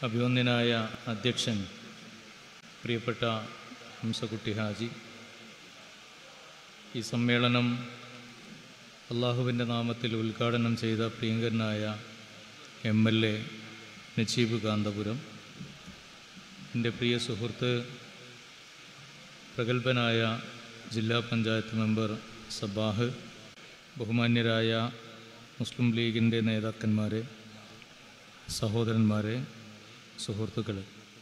അഭിവന്ദ്യനായ അധ്യക്ഷൻ പ്രിയപ്പെട്ട ഹംസക്കുട്ടി ഹാജി ഈ സമ്മേളനം അള്ളാഹുവിൻ്റെ നാമത്തിൽ ഉദ്ഘാടനം ചെയ്ത പ്രിയങ്കരനായ M L A Najeeb Kanthapuram എൻ്റെ പ്രിയ സുഹൃത്ത് പ്രഗത്ഭനായ ജില്ലാ പഞ്ചായത്ത് മെമ്പർ സബാഹ് ബഹുമാന്യരായ മുസ്ലിം ലീഗിൻ്റെ നേതാക്കന്മാരെ സഹോദരന്മാരെ സുഹൃത്തുക്കൾ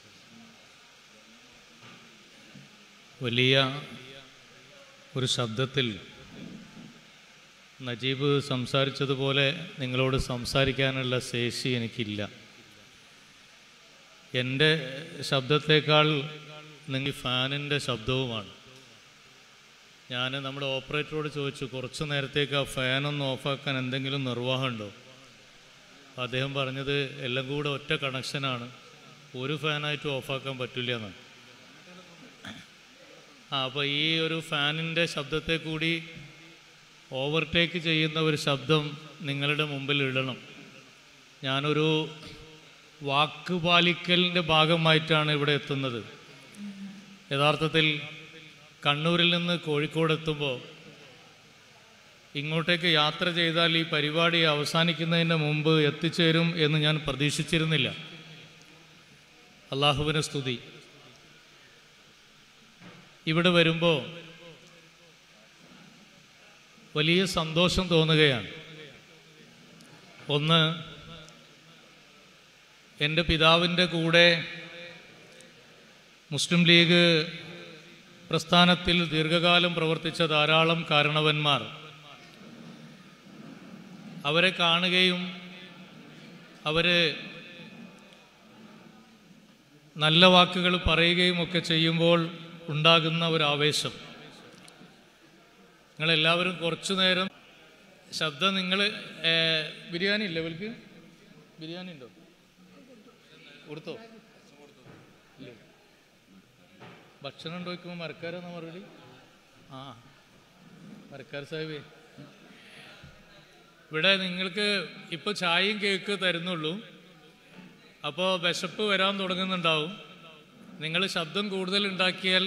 വലിയ ഒരു ശബ്ദത്തിൽ നജീബ് സംസാരിച്ചതുപോലെ നിങ്ങളോട് സംസാരിക്കാനുള്ള ശേഷി എനിക്കില്ല എൻ്റെ ശബ്ദത്തേക്കാൾ നിങ്ങൾ ഫാനിൻ്റെ ശബ്ദവുമാണ് ഞാൻ നമ്മുടെ ഓപ്പറേറ്ററോട് ചോദിച്ചു കുറച്ച് നേരത്തേക്ക് ആ ഫാനൊന്ന് ഓഫാക്കാൻ എന്തെങ്കിലും നിർവാഹമുണ്ടോ അദ്ദേഹം പറഞ്ഞത് എല്ലാം കൂടെ ഒറ്റ കണക്ഷനാണ് ഒരു ഫാനായിട്ട് ഓഫാക്കാൻ പറ്റില്ല എന്നാണ് ആ അപ്പോൾ ഈ ഒരു ഫാനിൻ്റെ ശബ്ദത്തെ കൂടി ഓവർടേക്ക് ചെയ്യുന്ന ഒരു ശബ്ദം നിങ്ങളുടെ മുമ്പിൽ ഇടണം ഞാനൊരു വാക്ക് പാലിക്കലിൻ്റെ ഭാഗമായിട്ടാണ് ഇവിടെ എത്തുന്നത് യഥാർത്ഥത്തിൽ കണ്ണൂരിൽ നിന്ന് കോഴിക്കോട് എത്തുമ്പോൾ ഇങ്ങോട്ടേക്ക് യാത്ര ചെയ്താൽ ഈ പരിപാടി അവസാനിക്കുന്നതിന് മുമ്പ് എത്തിച്ചേരും എന്ന് ഞാൻ പ്രതീക്ഷിച്ചിരുന്നില്ല അള്ളാഹുവിന് സ്തുതി ഇവിടെ വരുമ്പോൾ വലിയ സന്തോഷം തോന്നുകയാണ് ഒന്ന് എൻ്റെ പിതാവിൻ്റെ കൂടെ മുസ്ലിം ലീഗ് പ്രസ്ഥാനത്തിൽ ദീർഘകാലം പ്രവർത്തിച്ച ധാരാളം കാരണവന്മാർ അവരെ കാണുകയും അവർ നല്ല വാക്കുകൾ പറയുകയും ഒക്കെ ചെയ്യുമ്പോൾ ഉണ്ടാകുന്ന ഒരു ആവേശം നിങ്ങളെല്ലാവരും കുറച്ചു നേരം ശബ്ദം നിങ്ങൾ ബിരിയാണി ഇല്ല ഇവർക്ക് ബിരിയാണി ഉണ്ടോ കൊടുത്തോ ഇല്ലേ ഭക്ഷണം ഉണ്ടോ വയ്ക്കുമ്പോൾ മരക്കാരെന്നാ മറുപടി ആ മരക്കാർ സാഹിബേ ഇവിടെ നിങ്ങൾക്ക് ഇപ്പോൾ ചായയും കേക്ക് തരുന്നുള്ളൂ അപ്പോൾ വിശപ്പ് വരാൻ തുടങ്ങുന്നുണ്ടാവും നിങ്ങൾ ശബ്ദം കൂടുതൽ ഉണ്ടാക്കിയാൽ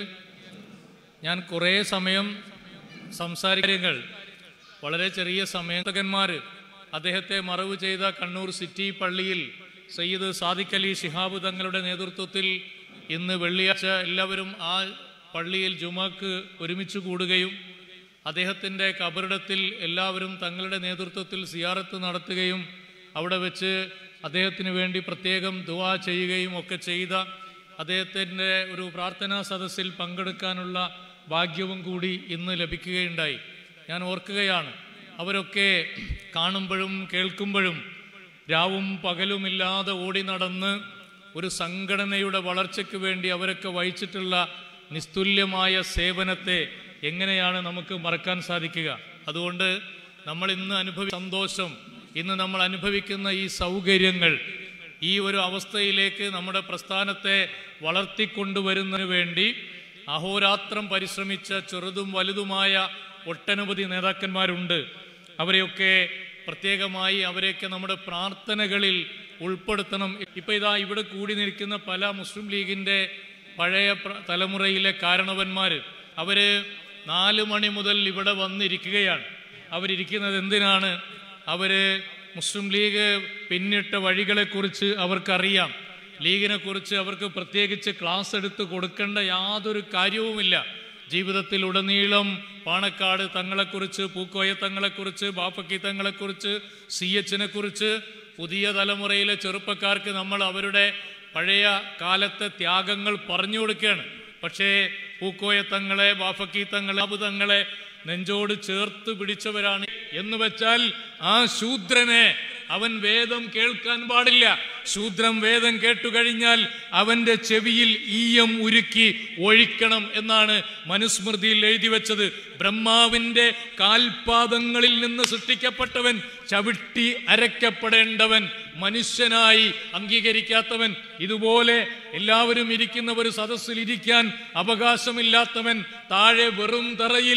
ഞാൻ കുറേ സമയം സംസാരിക്കങ്ങൾ വളരെ ചെറിയ സമയത്തകന്മാർ അദ്ദേഹത്തെ മറവ് ചെയ്ത കണ്ണൂർ സിറ്റി പള്ളിയിൽ സയ്യിദ് സാദിഖ് അലി ശിഹാബ് തങ്ങളുടെ നേതൃത്വത്തിൽ ഇന്ന് വെള്ളിയാഴ്ച എല്ലാവരും ആ പള്ളിയിൽ ജുമാക്ക് ഒരുമിച്ച് കൂടുകയും അദ്ദേഹത്തിൻ്റെ കബറിടത്തിൽ എല്ലാവരും തങ്ങളുടെ നേതൃത്വത്തിൽ സിയാറത്ത് നടത്തുകയും അവിടെ വെച്ച് അദ്ദേഹത്തിന് വേണ്ടി പ്രത്യേകം ദുവാ ചെയ്യുകയും ഒക്കെ ചെയ്ത അദ്ദേഹത്തിൻ്റെ ഒരു പ്രാർത്ഥനാ സദസ്സിൽ പങ്കെടുക്കാനുള്ള ഭാഗ്യവും കൂടി ഇന്ന് ലഭിക്കുകയുണ്ടായി ഞാൻ ഓർക്കുകയാണ് അവരൊക്കെ കാണുമ്പോഴും കേൾക്കുമ്പോഴും രാവും പകലുമില്ലാതെ ഓടി നടന്ന് ഒരു സംഘടനയുടെ വളർച്ചയ്ക്ക് വേണ്ടി അവരൊക്കെ വഹിച്ചിട്ടുള്ള നിസ്തുല്യമായ സേവനത്തെ എങ്ങനെയാണ് നമുക്ക് മറക്കാൻ സാധിക്കുക അതുകൊണ്ട് നമ്മൾ ഇന്ന് അനുഭവി സന്തോഷം ഇന്ന് നമ്മൾ അനുഭവിക്കുന്ന ഈ സൗകര്യങ്ങൾ ഈ ഒരു അവസ്ഥയിലേക്ക് നമ്മുടെ പ്രസ്ഥാനത്തെ വളർത്തിക്കൊണ്ടുവരുന്നതിന് വേണ്ടി അഹോരാത്രം പരിശ്രമിച്ച ചെറുതും വലുതുമായ ഒട്ടനവധി നേതാക്കന്മാരുണ്ട് അവരെയൊക്കെ പ്രത്യേകമായി അവരെയൊക്കെ നമ്മുടെ പ്രാർത്ഥനകളിൽ ഉൾപ്പെടുത്തണം ഇപ്പൊ ഇതാ ഇവിടെ കൂടി നിൽക്കുന്ന പല മുസ്ലിം ലീഗിന്റെ പഴയ പ്ര- തലമുറയിലെ കാരണവന്മാർ അവര് നാല് മണി മുതൽ ഇവിടെ വന്നിരിക്കുകയാണ് അവരിയ്ക്കുന്നത് എന്തിനാണ് അവര് മുസ്ലിം ലീഗ് പിന്നിട്ട വഴികളെക്കുറിച്ച് അവർക്കറിയാം ലീഗിനെ കുറിച്ച് അവർക്ക് പ്രത്യേകിച്ച് ക്ലാസ് എടുത്ത് കൊടുക്കേണ്ട യാതൊരു കാര്യവുമില്ല ജീവിതത്തിൽ ഉടനീളം പാണക്കാട് തങ്ങളെക്കുറിച്ച് പൂക്കോയ തങ്ങളെക്കുറിച്ച് ബാപ്പക്കി തങ്ങളെക്കുറിച്ച് സി എച്ചിനെ കുറിച്ച് പുതിയ തലമുറയിലെ ചെറുപ്പക്കാർക്ക് നമ്മൾ അവരുടെ പഴയ കാലത്തെ ത്യാഗങ്ങൾ പറഞ്ഞു കൊടുക്കുകയാണ് പക്ഷേ പൂക്കോയ തങ്ങളെ ബാഫക്കി തങ്ങളെ അബു തങ്ങളെ നെഞ്ചോട് ചേർത്ത് പിടിച്ചവരാണ് എന്ന് വെച്ചാൽ ആ ശൂദ്രനെ അവൻ വേദം കേൾക്കാൻ പാടില്ല ശൂദ്രം വേദം കേട്ടുകഴിഞ്ഞാൽ അവന്റെ ചെവിയിൽ ഈയം ഉരുക്കി ഒഴിക്കണം എന്നാണ് മനുസ്മൃതിയിൽ എഴുതി വെച്ചത് ബ്രഹ്മാവിന്റെ കാൽപാദങ്ങളിൽ നിന്ന് സൃഷ്ടിക്കപ്പെട്ടവൻ ചവിട്ടി അരയ്ക്കപ്പെടേണ്ടവൻ മനുഷ്യനായി അംഗീകരിക്കാത്തവൻ ഇതുപോലെ എല്ലാവരും ഇരിക്കുന്ന ഒരു സദസ്സിൽ ഇരിക്കാൻ അവകാശമില്ലാത്തവൻ താഴെ വെറും തറയിൽ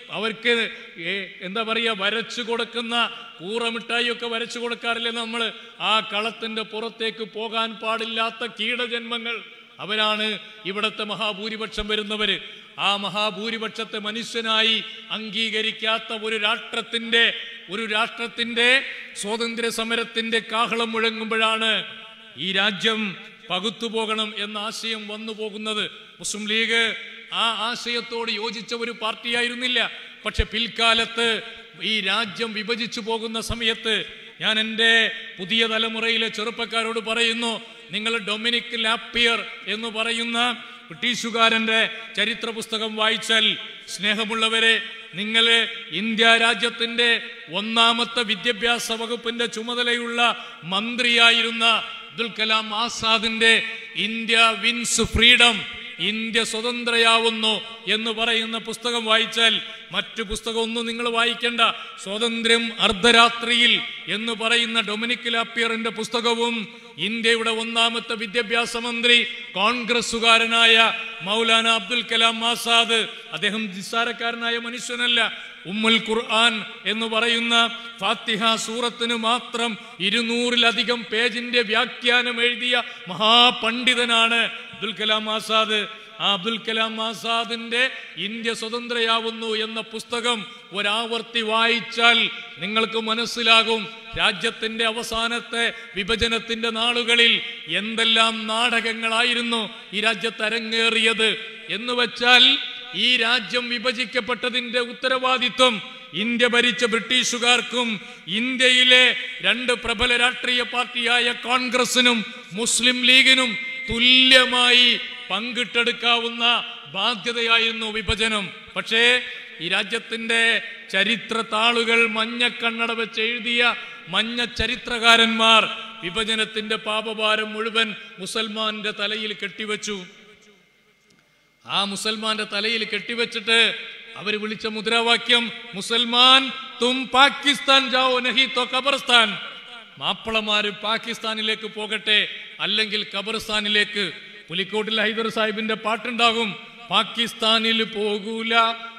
അവർക്ക് ഏ- എന്താ പറയുക വരച്ചു കൊടുക്കുന്ന കൂറമിഠായി ഒക്കെ വരച്ചു കൊടുക്കാറില്ലേ നമ്മൾ ആ കളത്തിന്റെ പുറത്തേക്ക് പോകാൻ പാടില്ലാത്ത കീടജന്മങ്ങൾ അവരാണ് ഇവിടുത്തെ മഹാഭൂരിപക്ഷം വരുന്നവര് ആ മഹാഭൂരിപക്ഷത്തെ മനുഷ്യനായി അംഗീകരിക്കാത്ത ഒരു രാഷ്ട്രത്തിന്റെ ഒരു രാഷ്ട്രത്തിന്റെ സ്വാതന്ത്ര്യ സമരത്തിന്റെ കാഹളം മുഴങ്ങുമ്പോഴാണ് ഈ രാജ്യം പകുത്തുപോകണം എന്ന ആശയം വന്നു പോകുന്നത് മുസ്ലിം ലീഗ് ആ ആശയത്തോട് യോജിച്ച ഒരു പാർട്ടിയായിരുന്നില്ല പക്ഷെ പിൽക്കാലത്ത് ഈ രാജ്യം വിഭജിച്ചു പോകുന്ന സമയത്ത് ഞാൻ എൻ്റെ പുതിയ തലമുറയിലെ ചെറുപ്പക്കാരോട് പറയുന്നു നിങ്ങൾ ഡൊമിനിക് ലാപ്പിയർ എന്ന് പറയുന്ന ബ്രിട്ടീഷുകാരന്റെ ചരിത്ര പുസ്തകം വായിച്ചാൽ സ്നേഹമുള്ളവരെ നിങ്ങൾ ഇന്ത്യ രാജ്യത്തിന്റെ ഒന്നാമത്തെ വിദ്യാഭ്യാസ വകുപ്പിന്റെ ചുമതലയുള്ള മന്ത്രിയായിരുന്ന അബ്ദുൽ കലാം ആസാദിന്റെ ഇന്ത്യ വിൻസ് ഫ്രീഡം ഇന്ത്യ സ്വതന്ത്രയാവുന്നു എന്ന് പറയുന്ന പുസ്തകം വായിച്ചാൽ മറ്റു പുസ്തകം ഒന്നും നിങ്ങൾ വായിക്കേണ്ട സ്വാതന്ത്ര്യം അർദ്ധരാത്രിയിൽ എന്ന് പറയുന്ന ഡൊമിനിക് ലാപ്പിയറിന്റെ പുസ്തകവും ഇന്ത്യയുടെ ഒന്നാമത്തെ വിദ്യാഭ്യാസ മന്ത്രി കോൺഗ്രസുകാരനായ മൗലാന അബ്ദുൽ കലാം ആസാദ് അദ്ദേഹം നിസ്സാരക്കാരനായ മനുഷ്യനല്ല ഉമ്മുൽ ഖുർആൻ എന്ന് പറയുന്ന ഫാത്തിഹ സൂറത്തിന് മാത്രം ഇരുന്നൂറിലധികം പേജിന്റെ വ്യാഖ്യാനം എഴുതിയ മഹാപണ്ഡിതനാണ് അബ്ദുൽ കലാം ആസാദ് ആ അബ്ദുൽ കലാം ആസാദിന്റെ ഇന്ത്യ സ്വതന്ത്രയാവുന്നു എന്ന പുസ്തകം ഒരാവർത്തി വായിച്ചാൽ നിങ്ങൾക്ക് മനസ്സിലാകും രാജ്യത്തിന്റെ അവസാനത്തെ വിഭജനത്തിന്റെ നാളുകളിൽ എന്തെല്ലാം നാടകങ്ങളായിരുന്നു ഈ രാജ്യത്ത് അരങ്ങേറിയത് എന്ന് വെച്ചാൽ ഈ രാജ്യം വിഭജിക്കപ്പെട്ടതിന്റെ ഉത്തരവാദിത്വം ഇന്ത്യ ഭരിച്ച ബ്രിട്ടീഷുകാർക്കും ഇന്ത്യയിലെ രണ്ട് പ്രബല രാഷ്ട്രീയ പാർട്ടിയായ കോൺഗ്രസിനും മുസ്ലിം ലീഗിനും തുല്യമായി പങ്കിട്ടെടുക്കാവുന്ന ബാധ്യതയായിരുന്നു വിഭജനം പക്ഷേ ഈ രാജ്യത്തിന്റെ ചരിത്ര താളുകൾ മഞ്ഞക്കണ്ണട വെച്ച് എഴുതിയ മഞ്ഞ ചരിത്രകാരന്മാർ വിഭജനത്തിന്റെ പാപഭാരം മുഴുവൻ മുസൽമാന്റെ തലയിൽ കെട്ടിവെച്ചു ആ മുസൽമാന്റെ തലയിൽ കെട്ടിവെച്ചിട്ട് അവർ വിളിച്ച മുദ്രാവാക്യം മുസൽമാൻ തും പാകിസ്ഥാൻ ജാവോ നഹി തോ ഖബർസ്ഥാൻ മാപ്പിളമാര് പാകിസ്ഥാനിലേക്ക് പോകട്ടെ അല്ലെങ്കിൽ ഖബർസ്ഥാനിലേക്ക് പുലിക്കോട്ടിൽ ഹൈദർ സാഹിബിന്റെ പാട്ടുണ്ടാകും പാകിസ്ഥാനിൽ പോകൂല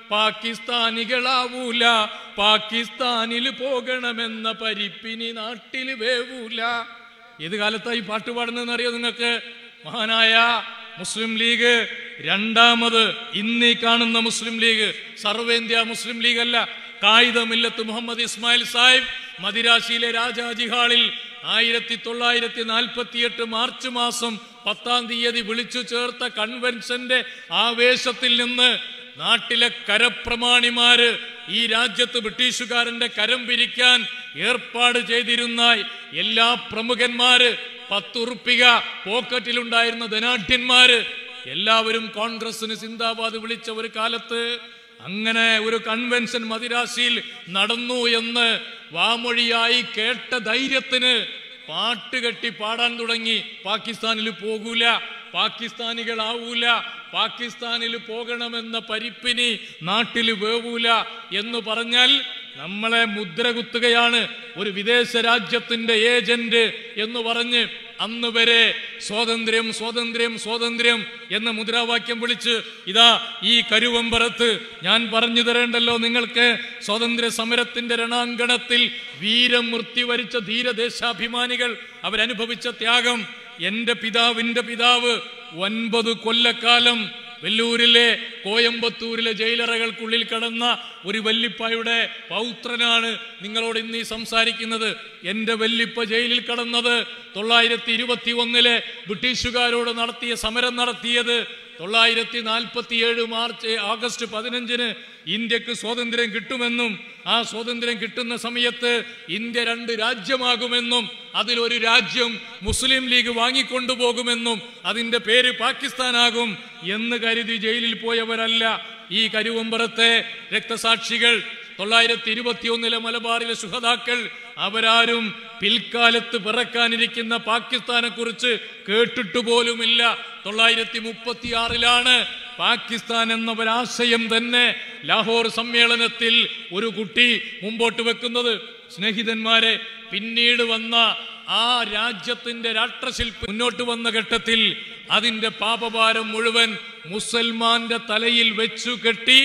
പാകിസ്ഥാനികളാവൂല പാകിസ്ഥാനിൽ പോകണമെന്ന പരിപ്പിനി നാട്ടിൽ വേവൂല ഏത് കാലത്തായി പാട്ട് പാടുന്നതെന്ന് അറിയോ നിങ്ങൾക്ക് മഹാനായ മുസ്ലിം ലീഗ് രണ്ടാമത് ഇന്നീ കാണുന്ന മുസ്ലിം ലീഗ് സർവേന്ത്യ മുസ്ലിം ലീഗ് അല്ല കായികമില്ലത്ത് മുഹമ്മദ് ഇസ്മായിൽ സാഹിബ് മദിരാശിയിലെ രാജാജി ഹാളിൽ ആയിരത്തി തൊള്ളായിരത്തി നാൽപ്പത്തിയെട്ട് മാർച്ച് മാസം പത്താം തീയതി വിളിച്ചു ചേർത്ത കൺവെൻഷന്റെ ആവേശത്തിൽ നിന്ന് നാട്ടിലെ കരപ്രമാണിമാര് ഈ രാജ്യത്ത് ബ്രിട്ടീഷുകാരന്റെ കരം പിരിക്കാൻ ഏർപ്പാട് ചെയ്തിരുന്ന എല്ലാ പ്രമുഖന്മാര് പത്തുറുപ്പിക പോക്കറ്റിലുണ്ടായിരുന്ന ധനാഢ്യന്മാര് എല്ലാവരും കോൺഗ്രസിന് സിന്ദാബാദ് വിളിച്ച ഒരു കാലത്ത് അങ്ങനെ ഒരു കൺവെൻഷൻ മദിരാശിയിൽ നടന്നു എന്ന് വാമൊഴിയായി കേട്ട ധൈര്യത്തിന് പാട്ട് കെട്ടി പാടാൻ തുടങ്ങി പാകിസ്ഥാനിൽ പോകൂല പാകിസ്ഥാനികളാവൂല പാകിസ്ഥാനിൽ പോകണമെന്ന പരിപ്പിനി നാട്ടിൽ വേവൂല എന്ന് പറഞ്ഞാൽ നമ്മളെ മുദ്ര കുത്തുകയാണ് ഒരു വിദേശ രാജ്യത്തിന്റെ ഏജന്റ് എന്ന് പറഞ്ഞ് അന്ന് വരെ സ്വാതന്ത്ര്യം സ്വാതന്ത്ര്യം സ്വാതന്ത്ര്യം എന്ന മുദ്രാവാക്യം വിളിച്ച് ഇതാ ഈ കരുവമ്പറത്ത് ഞാൻ പറഞ്ഞു തരേണ്ടല്ലോ നിങ്ങൾക്ക് സ്വാതന്ത്ര്യ സമരത്തിന്റെ രണാങ്കണത്തിൽ വീരമൃത്യു വരിച്ച ധീരദേശാഭിമാനികൾ അവരനുഭവിച്ച ത്യാഗം എന്റെ പിതാവിന്റെ പിതാവ് ഒൻപത് കൊല്ലക്കാലം വെല്ലൂരിലെ കോയമ്പത്തൂരിലെ ജയിലറകൾക്കുള്ളിൽ കടന്ന ഒരു വല്ലിപ്പയുടെ പൗത്രനാണ് നിങ്ങളോട് ഇന്ന് ഈ സംസാരിക്കുന്നത് എന്റെ വല്ലിപ്പ ജയിലിൽ കടന്നത് തൊള്ളായിരത്തി ഇരുപത്തി ഒന്നിലെ ബ്രിട്ടീഷുകാരോട് നടത്തിയ സമരം നടത്തിയത് തൊള്ളായിരത്തി നാൽപ്പത്തിയേഴ് മാർച്ച് ആഗസ്റ്റ് പതിനഞ്ചിന് ഇന്ത്യക്ക് സ്വാതന്ത്ര്യം കിട്ടുമെന്നും ആ സ്വാതന്ത്ര്യം കിട്ടുന്ന സമയത്ത് ഇന്ത്യ രണ്ട് രാജ്യമാകുമെന്നും അതിലൊരു രാജ്യം മുസ്ലിം ലീഗ് വാങ്ങിക്കൊണ്ടുപോകുമെന്നും അതിന്റെ പേര് പാകിസ്ഥാനാകും എന്ന് കരുതി ജയിലിൽ പോയവരല്ല ഈ കരുവമ്പറത്തെ രക്തസാക്ഷികൾ തൊള്ളായിരത്തി ഇരുപത്തിയൊന്നിലെ മലബാറിലെ സുഹതാക്കൾ അവരാരും പിൽക്കാലത്ത് പിറക്കാനിരിക്കുന്ന പാകിസ്ഥാനെ കുറിച്ച് കേട്ടിട്ട് പോലുമില്ല തൊള്ളായിരത്തി മുപ്പത്തിയാറിലാണ് പാകിസ്ഥാൻ എന്ന ഒരാശയം തന്നെ ലാഹോർ സമ്മേളനത്തിൽ ഒരു കുട്ടി മുമ്പോട്ട് വെക്കുന്നത് സ്നേഹിതന്മാരെ പിന്നീട് വന്ന ആ രാജ്യത്തിന്റെ രാഷ്ട്രശില്പി മുന്നോട്ട് വന്ന ഘട്ടത്തിൽ അതിന്റെ പാപഭാരം മുഴുവൻ മുസൽമാന്റെ തലയിൽ വെച്ചു കെട്ടി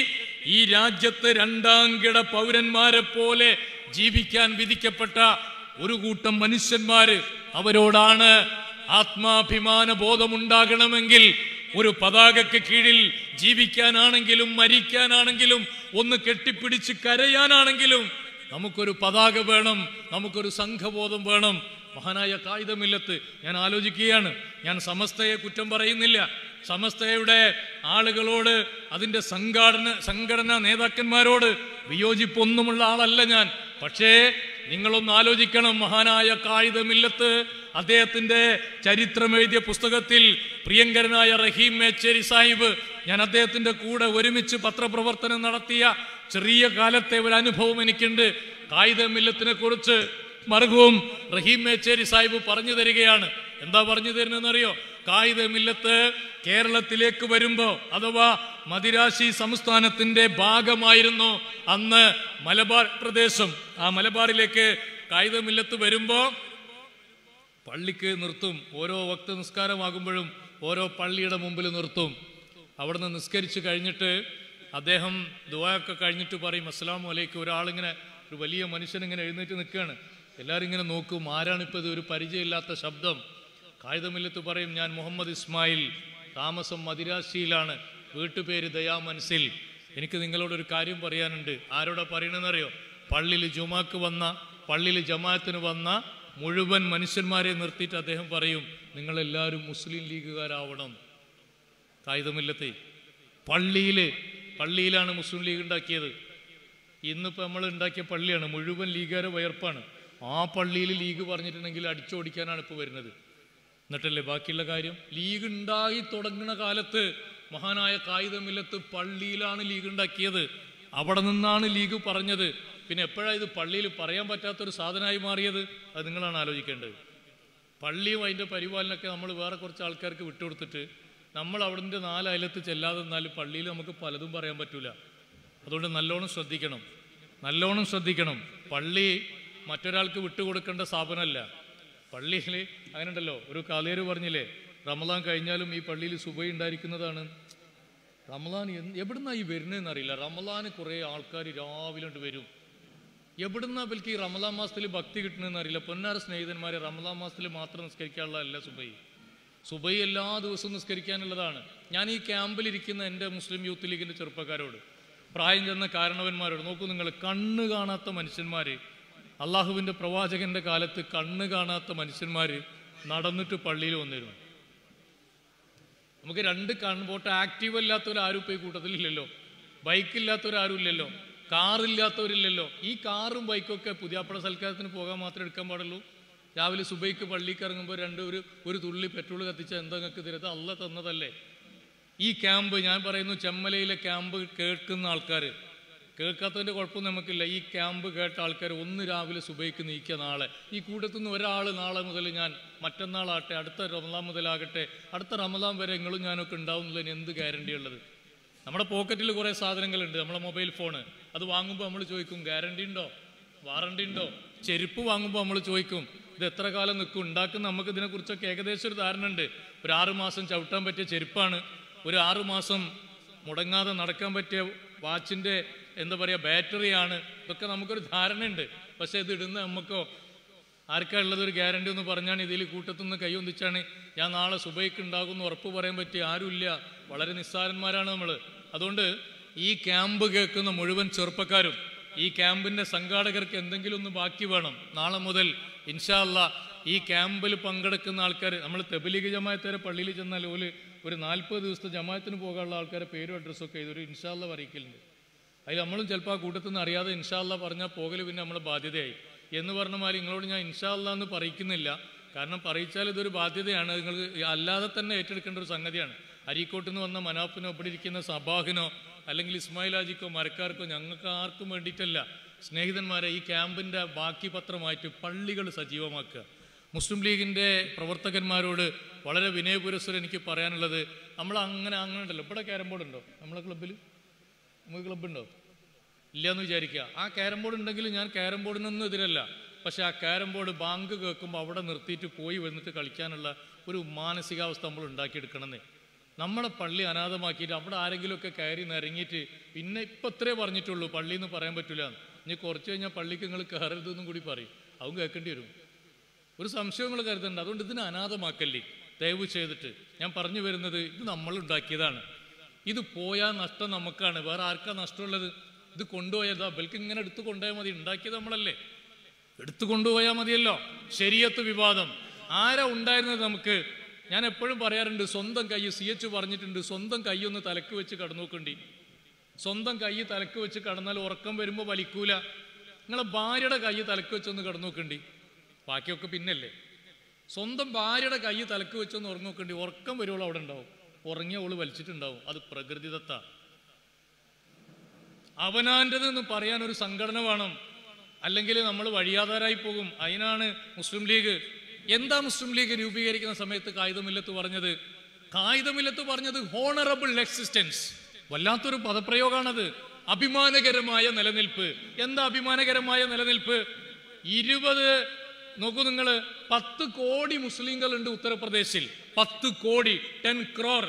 ഈ രാജ്യത്ത് രണ്ടാംകിട പൗരന്മാരെ പോലെ ജീവിക്കാൻ വിധിക്കപ്പെട്ട ഒരു കൂട്ടം മനുഷ്യന്മാര് അവരോടാണ് ആത്മാഭിമാന ബോധമുണ്ടാകണമെങ്കിൽ ഒരു പതാകയ്ക്ക് കീഴിൽ ജീവിക്കാനാണെങ്കിലും മരിക്കാനാണെങ്കിലും ഒന്ന് കെട്ടിപ്പിടിച്ച് കരയാനാണെങ്കിലും നമുക്കൊരു പതാക വേണം നമുക്കൊരു സംഘബോധം വേണം മഹാനായ കായികമില്ലത്ത് ഞാൻ ആലോചിക്കുകയാണ് ഞാൻ സമസ്തയെ കുറ്റം പറയുന്നില്ല സമസ്തയുടെ ആളുകളോട് അതിന്റെ സംഘാടന സംഘടനാ നേതാക്കന്മാരോട് വിയോജിപ്പൊന്നുമുള്ള ആളല്ല ഞാൻ പക്ഷേ നിങ്ങളൊന്ന് ആലോചിക്കണം മഹാനായ കായികമില്ലത്ത് അദ്ദേഹത്തിന്റെ ചരിത്രം എഴുതിയ പുസ്തകത്തിൽ പ്രിയങ്കരനായ റഹീം മേച്ചേരി സാഹിബ് ഞാൻ അദ്ദേഹത്തിന്റെ കൂടെ ഒരുമിച്ച് പത്രപ്രവർത്തനം നടത്തിയ ചെറിയ കാലത്തെ ഒരു അനുഭവം എനിക്കുണ്ട് കായികമില്ലത്തിനെ കുറിച്ച് മർഹവും റഹീം മേച്ചേരി സാഹിബ് പറഞ്ഞു തരികയാണ് എന്താ പറഞ്ഞു തരുന്നതെന്നറിയോ കായികമില്ലത്ത് കേരളത്തിലേക്ക് വരുമ്പോ അഥവാ മദിരാശി സംസ്ഥാനത്തിന്റെ ഭാഗമായിരുന്നു അന്ന് മലബാർ പ്രദേശം ആ മലബാറിലേക്ക് കായികമില്ലത്ത് വരുമ്പോ പള്ളിക്ക് നിർത്തും ഓരോ വക്ത നിസ്കാരമാകുമ്പോഴും ഓരോ പള്ളിയുടെ മുമ്പിൽ നിർത്തും അവിടുന്ന് നിസ്കരിച്ച് കഴിഞ്ഞിട്ട് അദ്ദേഹം ദുവായൊക്കെ കഴിഞ്ഞിട്ട് പറയും അസ്സലാമു അലൈക്കും ഒരാളിങ്ങനെ ഒരു വലിയ മനുഷ്യൻ ഇങ്ങനെ എഴുന്നേറ്റ് നിൽക്കുകയാണ് എല്ലാവരും ഇങ്ങനെ നോക്കും ആരാണിപ്പോൾ ഇത് ഒരു പരിചയമില്ലാത്ത ശബ്ദം കായികമില്ലത്ത് പറയും ഞാൻ മുഹമ്മദ് ഇസ്മായിൽ താമസം മദിരാശിയിലാണ് വീട്ടുപേര് ദയാ മനസ്സിൽ എനിക്ക് നിങ്ങളോട് ഒരു കാര്യം പറയാനുണ്ട് ആരോടാ പറയണെന്നറിയോ പള്ളിയിൽ ജുമാക്ക് വന്ന പള്ളിയിൽ ജമാഅത്തിന് വന്ന മുഴുവൻ മനുഷ്യന്മാരെ നിർത്തിയിട്ട് അദ്ദേഹം പറയും നിങ്ങളെല്ലാവരും മുസ്ലിം ലീഗുകാരാവണം കായികമില്ലത്തെ പള്ളിയിൽ പള്ളിയിലാണ് മുസ്ലിം ലീഗ് ഉണ്ടാക്കിയത് ഇന്നിപ്പോൾ നമ്മൾ ഉണ്ടാക്കിയ പള്ളിയാണ് മുഴുവൻ ലീഗുകാരെ വയർപ്പാണ് ആ പള്ളിയിൽ ലീഗ് പറഞ്ഞിട്ടുണ്ടെങ്കിൽ അടിച്ചോടിക്കാനാണ് ഇപ്പോൾ വരുന്നത് എന്നിട്ടല്ലേ ബാക്കിയുള്ള കാര്യം ലീഗ് ഉണ്ടായി തുടങ്ങുന്ന കാലത്ത് മഹാനായ കായികമില്ലത്ത് പള്ളിയിലാണ് ലീഗ് ഉണ്ടാക്കിയത് അവിടെ നിന്നാണ് ലീഗ് പറഞ്ഞത് പിന്നെ എപ്പോഴാണ് ഇത് പള്ളിയിൽ പറയാൻ പറ്റാത്തൊരു സാധനമായി മാറിയത് അത് നിങ്ങളാണ് ആലോചിക്കേണ്ടത് പള്ളിയും അതിൻ്റെ പരിപാലനമൊക്കെ നമ്മൾ വേറെ കുറച്ച് ആൾക്കാർക്ക് വിട്ടുകൊടുത്തിട്ട് നമ്മൾ അവിടുത്തെ നാല് അയലത്ത് ചെല്ലാതെ നിന്നാൽ പള്ളിയിൽ നമുക്ക് പലതും പറയാൻ പറ്റൂല അതുകൊണ്ട് നല്ലോണം ശ്രദ്ധിക്കണം നല്ലോണം ശ്രദ്ധിക്കണം പള്ളി മറ്റൊരാൾക്ക് വിട്ടുകൊടുക്കേണ്ട സ്ഥാപനമല്ല പള്ളിയിൽ അങ്ങനെ ഉണ്ടല്ലോ ഒരു കാലേര് പറഞ്ഞില്ലേ റമദാൻ കഴിഞ്ഞാലും ഈ പള്ളിയിൽ സുബൈ ഉണ്ടായിരിക്കുന്നതാണ് റമദാൻ എന്ത് എവിടുന്നാ ഈ വരുന്നതെന്ന് അറിയില്ല റമദാന് കുറേ ആൾക്കാർ രാവിലെ കൊണ്ട് വരും എവിടുന്നാ ഇവർക്ക് ഈ റമദാൻ മാസത്തിൽ ഭക്തി കിട്ടണമെന്ന് അറിയില്ല പൊന്നാര സ്നേഹിതന്മാരെ റമദാൻ മാസത്തിൽ മാത്രം നിസ്കരിക്കാനുള്ളതല്ല സുബൈ സുബൈ എല്ലാ ദിവസവും നിസ്കരിക്കാനുള്ളതാണ് ഞാൻ ഈ ക്യാമ്പിലിരിക്കുന്ന എൻ്റെ മുസ്ലിം യൂത്ത് ലീഗിൻ്റെ ചെറുപ്പക്കാരോട് പ്രായം ചെന്ന കാരണവന്മാരോട് നോക്കൂ നിങ്ങൾ കണ്ണ് കാണാത്ത മനുഷ്യന്മാർ അള്ളാഹുവിൻ്റെ പ്രവാചകന്റെ കാലത്ത് കണ്ണ് കാണാത്ത മനുഷ്യന്മാർ നടന്നിട്ട് പള്ളിയിൽ വന്നിരുന്നു നമുക്ക് രണ്ട് കൺപോട്ട് ആക്റ്റീവ് അല്ലാത്തവരാരും ഇപ്പോൾ ഈ കൂട്ടത്തിലില്ലല്ലോ ബൈക്കില്ലാത്തവരാരും ഇല്ലല്ലോ കാറില്ലാത്തവരില്ലല്ലോ ഈ കാറും ബൈക്കൊക്കെ പുതിയാപ്പട സൽക്കാരത്തിന് പോകാൻ മാത്രമേ എടുക്കാൻ പാടുള്ളൂ രാവിലെ സുബൈക്ക് പള്ളിക്ക് ഇറങ്ങുമ്പോൾ രണ്ട് ഒരു ഒരു തുള്ളി പെട്രോൾ കത്തിച്ച എന്താ നിങ്ങൾക്ക് തരുന്നത് അല്ല തന്നതല്ലേ ഈ ക്യാമ്പ് ഞാൻ പറയുന്നു ചെമ്മലയിലെ ക്യാമ്പ് കേൾക്കുന്ന ആൾക്കാർ കേൾക്കാത്തതിൻ്റെ കുഴപ്പമൊന്നും നമുക്കില്ല ഈ ക്യാമ്പ് കേട്ട ആൾക്കാർ ഒന്ന് രാവിലെ സുബൈക്ക് നീക്കിയ നാളെ ഈ കൂട്ടത്തിൽ നിന്ന് ഒരാൾ നാളെ മുതൽ ഞാൻ മറ്റന്നാളാട്ടെ അടുത്ത റമദാൻ മുതലാകട്ടെ അടുത്ത റമദാൻ വരെ നിങ്ങളും ഞാനൊക്കെ ഉണ്ടാവും എന്നുള്ളതിന് എന്ത് ഗ്യാരണ്ടി ഉള്ളത് നമ്മുടെ പോക്കറ്റിൽ കുറേ സാധനങ്ങളുണ്ട് നമ്മളെ മൊബൈൽ ഫോണ് അത് വാങ്ങുമ്പോൾ നമ്മൾ ചോദിക്കും ഗ്യാരണ്ടി ഉണ്ടോ വാറണ്ടി ഉണ്ടോ ചെരുപ്പ് വാങ്ങുമ്പോൾ നമ്മൾ ചോദിക്കും ഇത് എത്ര കാലം നിൽക്കും ഉണ്ടാക്കുന്ന നമുക്ക് ഇതിനെക്കുറിച്ചൊക്കെ ഏകദേശം ഒരു ധാരണ ഉണ്ട് ഒരു ആറ് മാസം ചവിട്ടാൻ പറ്റിയ ചെരുപ്പാണ് ഒരു ആറ് മാസം മുടങ്ങാതെ നടക്കാൻ പറ്റിയ വാച്ചിൻ്റെ എന്താ പറയുക ബാറ്ററിയാണ് ഇതൊക്കെ നമുക്കൊരു ധാരണയുണ്ട് പക്ഷേ ഇത് ഇടുന്ന നമുക്കോ ആർക്കാ ഉള്ളത് ഒരു ഗ്യാരണ്ടി എന്ന് പറഞ്ഞാണ് ഇതിൽ കൂട്ടത്തുനിന്ന് കൈയൊന്നിച്ചാണ് ഞാൻ നാളെ സുബൈക്ക് ഉണ്ടാകുമെന്ന് ഉറപ്പ് പറയാൻ പറ്റിയ ആരുമില്ല വളരെ നിസ്സാരന്മാരാണ് നമ്മൾ അതുകൊണ്ട് ഈ ക്യാമ്പ് കേൾക്കുന്ന മുഴുവൻ ചെറുപ്പക്കാരും ഈ ക്യാമ്പിന്റെ സംഘാടകർക്ക് എന്തെങ്കിലും ഒന്ന് ബാക്കി വേണം നാളെ മുതൽ ഇൻഷാ അല്ലാ ഈ ക്യാമ്പിൽ പങ്കെടുക്കുന്ന ആൾക്കാർ നമ്മൾ തെബലീഗ് ജമാഅത്ത് വരെ പള്ളിയിൽ ചെന്നാൽ ഓല് ഒരു നാൽപ്പത് ദിവസത്തെ ജമാഅത്തിന് പോകാനുള്ള ആൾക്കാരെ പേരും അഡ്രസ്സും ഒക്കെ ഇതൊരു ഇൻഷാ അല്ലാ അറിയിക്കലുണ്ട് അതിൽ നമ്മളും ചിലപ്പോൾ ആ കൂട്ടത്തിൽ നിന്ന് അറിയാതെ ഇൻഷാല്ല പറഞ്ഞാൽ പോകൽ പിന്നെ നമ്മളെ ബാധ്യതയായി എന്ന് പറഞ്ഞ മാതിരി നിങ്ങളോട് ഞാൻ ഇൻഷാല്ല എന്ന് പറയിക്കുന്നില്ല കാരണം പറയിച്ചാൽ ഇതൊരു ബാധ്യതയാണ് നിങ്ങൾ അല്ലാതെ തന്നെ ഏറ്റെടുക്കേണ്ട ഒരു സംഗതിയാണ് അരീക്കോട്ട് നിന്ന് വന്ന മനാപ്പിനോ ഇവിടെ ഇരിക്കുന്ന സബാഹിനോ അല്ലെങ്കിൽ ഇസ്മായിൽ ഹാജിക്കോ മരക്കാർക്കോ ഞങ്ങൾക്ക് ആർക്കും വേണ്ടിയിട്ടല്ല സ്നേഹിതന്മാരെ ഈ ക്യാമ്പിൻ്റെ ബാക്കി പത്രമായിട്ട് പള്ളികൾ സജീവമാക്കുക മുസ്ലിം ലീഗിൻ്റെ പ്രവർത്തകന്മാരോട് വളരെ വിനയപുരസ്വരം എനിക്ക് പറയാനുള്ളത് നമ്മൾ അങ്ങനെ അങ്ങനെ ഉണ്ടല്ലോ ഇവിടെ ക്യാരം ബോർഡ് ഉണ്ടോ നമ്മളെ ക്ലബ്ബിൽ നമുക്ക് ക്ലബ്ബുണ്ടോ ഇല്ലയെന്ന് വിചാരിക്കുക ആ ക്യാരം ബോർഡ് ഉണ്ടെങ്കിൽ ഞാൻ ക്യാരം ബോർഡിനൊന്നും എതിരല്ല പക്ഷെ ആ ക്യാരം ബോർഡ് ബാങ്ക് കേൾക്കുമ്പോൾ അവിടെ നിർത്തിയിട്ട് പോയി വന്നിട്ട് കളിക്കാനുള്ള ഒരു മാനസികാവസ്ഥ നമ്മൾ ഉണ്ടാക്കിയെടുക്കണമെന്നേ നമ്മളെ പള്ളി അനാഥമാക്കിയിട്ട് അവിടെ ആരെങ്കിലുമൊക്കെ കയറി നിരങ്ങിയിട്ട് പിന്നെ ഇപ്പം ഇത്രേ പറഞ്ഞിട്ടുള്ളൂ പള്ളി എന്ന് പറയാൻ പറ്റില്ല ഇനി കുറച്ച് കഴിഞ്ഞാൽ പള്ളിക്ക് നിങ്ങൾ കയറരുതെന്നും കൂടി പറയും അതും കേൾക്കേണ്ടി വരും ഒരു സംശയങ്ങൾ കരുതണ്ട അതുകൊണ്ട് ഇതിനെ അനാഥമാക്കല്ലേ ദയവ് ചെയ്തിട്ട് ഞാൻ പറഞ്ഞു വരുന്നത് ഇത് നമ്മൾ ഉണ്ടാക്കിയതാണ് ഇത് പോയാൽ നഷ്ടം നമുക്കാണ് വേറെ ആർക്കാ നഷ്ടമുള്ളത് ഇത് കൊണ്ടുപോയതാ ബൽക്ക് ഇങ്ങനെ എടുത്തു കൊണ്ടുപോയാൽ മതി ഉണ്ടാക്കിയത് നമ്മളല്ലേ എടുത്തു കൊണ്ടുപോയാൽ മതിയല്ലോ ശരിയത്ത് വിവാദം ആരാ ഉണ്ടായിരുന്നത് നമുക്ക് ഞാൻ എപ്പോഴും പറയാറുണ്ട് സ്വന്തം കൈ സി എച്ച് പറഞ്ഞിട്ടുണ്ട് സ്വന്തം കൈ ഒന്ന് തലക്ക് വെച്ച് കടന്നു നോക്കണ്ടി സ്വന്തം കൈ തലക്ക് വെച്ച് കടന്നാൽ ഉറക്കം വരുമ്പോൾ വലിക്കൂല നിങ്ങളെ ഭാര്യയുടെ കൈ തലക്ക് വെച്ചൊന്ന് കടന്നു നോക്കണ്ടി ബാക്കിയൊക്കെ പിന്നല്ലേ സ്വന്തം ഭാര്യയുടെ കൈ തലക്ക് വെച്ചൊന്ന് ഉറങ്ങി നോക്കണ്ടി ഉറക്കം വരുവോളം അവിടെ ഉണ്ടാവും ഉറങ്ങിയ ഓള് വലിച്ചിട്ടുണ്ടാവും അത് പ്രകൃതിദത്ത അവനാൻ്റെതെന്ന് പറയാൻ ഒരു സംഘടന വേണം അല്ലെങ്കിൽ നമ്മൾ വഴിയാധാരായി പോകും അതിനാണ് മുസ്ലിം ലീഗ് എന്താ മുസ്ലിം ലീഗ് രൂപീകരിക്കുന്ന സമയത്ത് കായികമില്ലത്ത് പറഞ്ഞത് കായികമില്ലത്ത് പറഞ്ഞത് ഹോണറബിൾ എക്സിസ്റ്റൻസ് വല്ലാത്തൊരു പദപ്രയോഗമാണത് അഭിമാനകരമായ നിലനിൽപ്പ് എന്താ അഭിമാനകരമായ നിലനിൽപ്പ് ഇരുപത് നോക്കൂ നിങ്ങൾ പത്ത് കോടി മുസ്ലിങ്ങളുണ്ട് ഉത്തർപ്രദേശിൽ പത്ത് കോടി ടെൻ ക്രോർ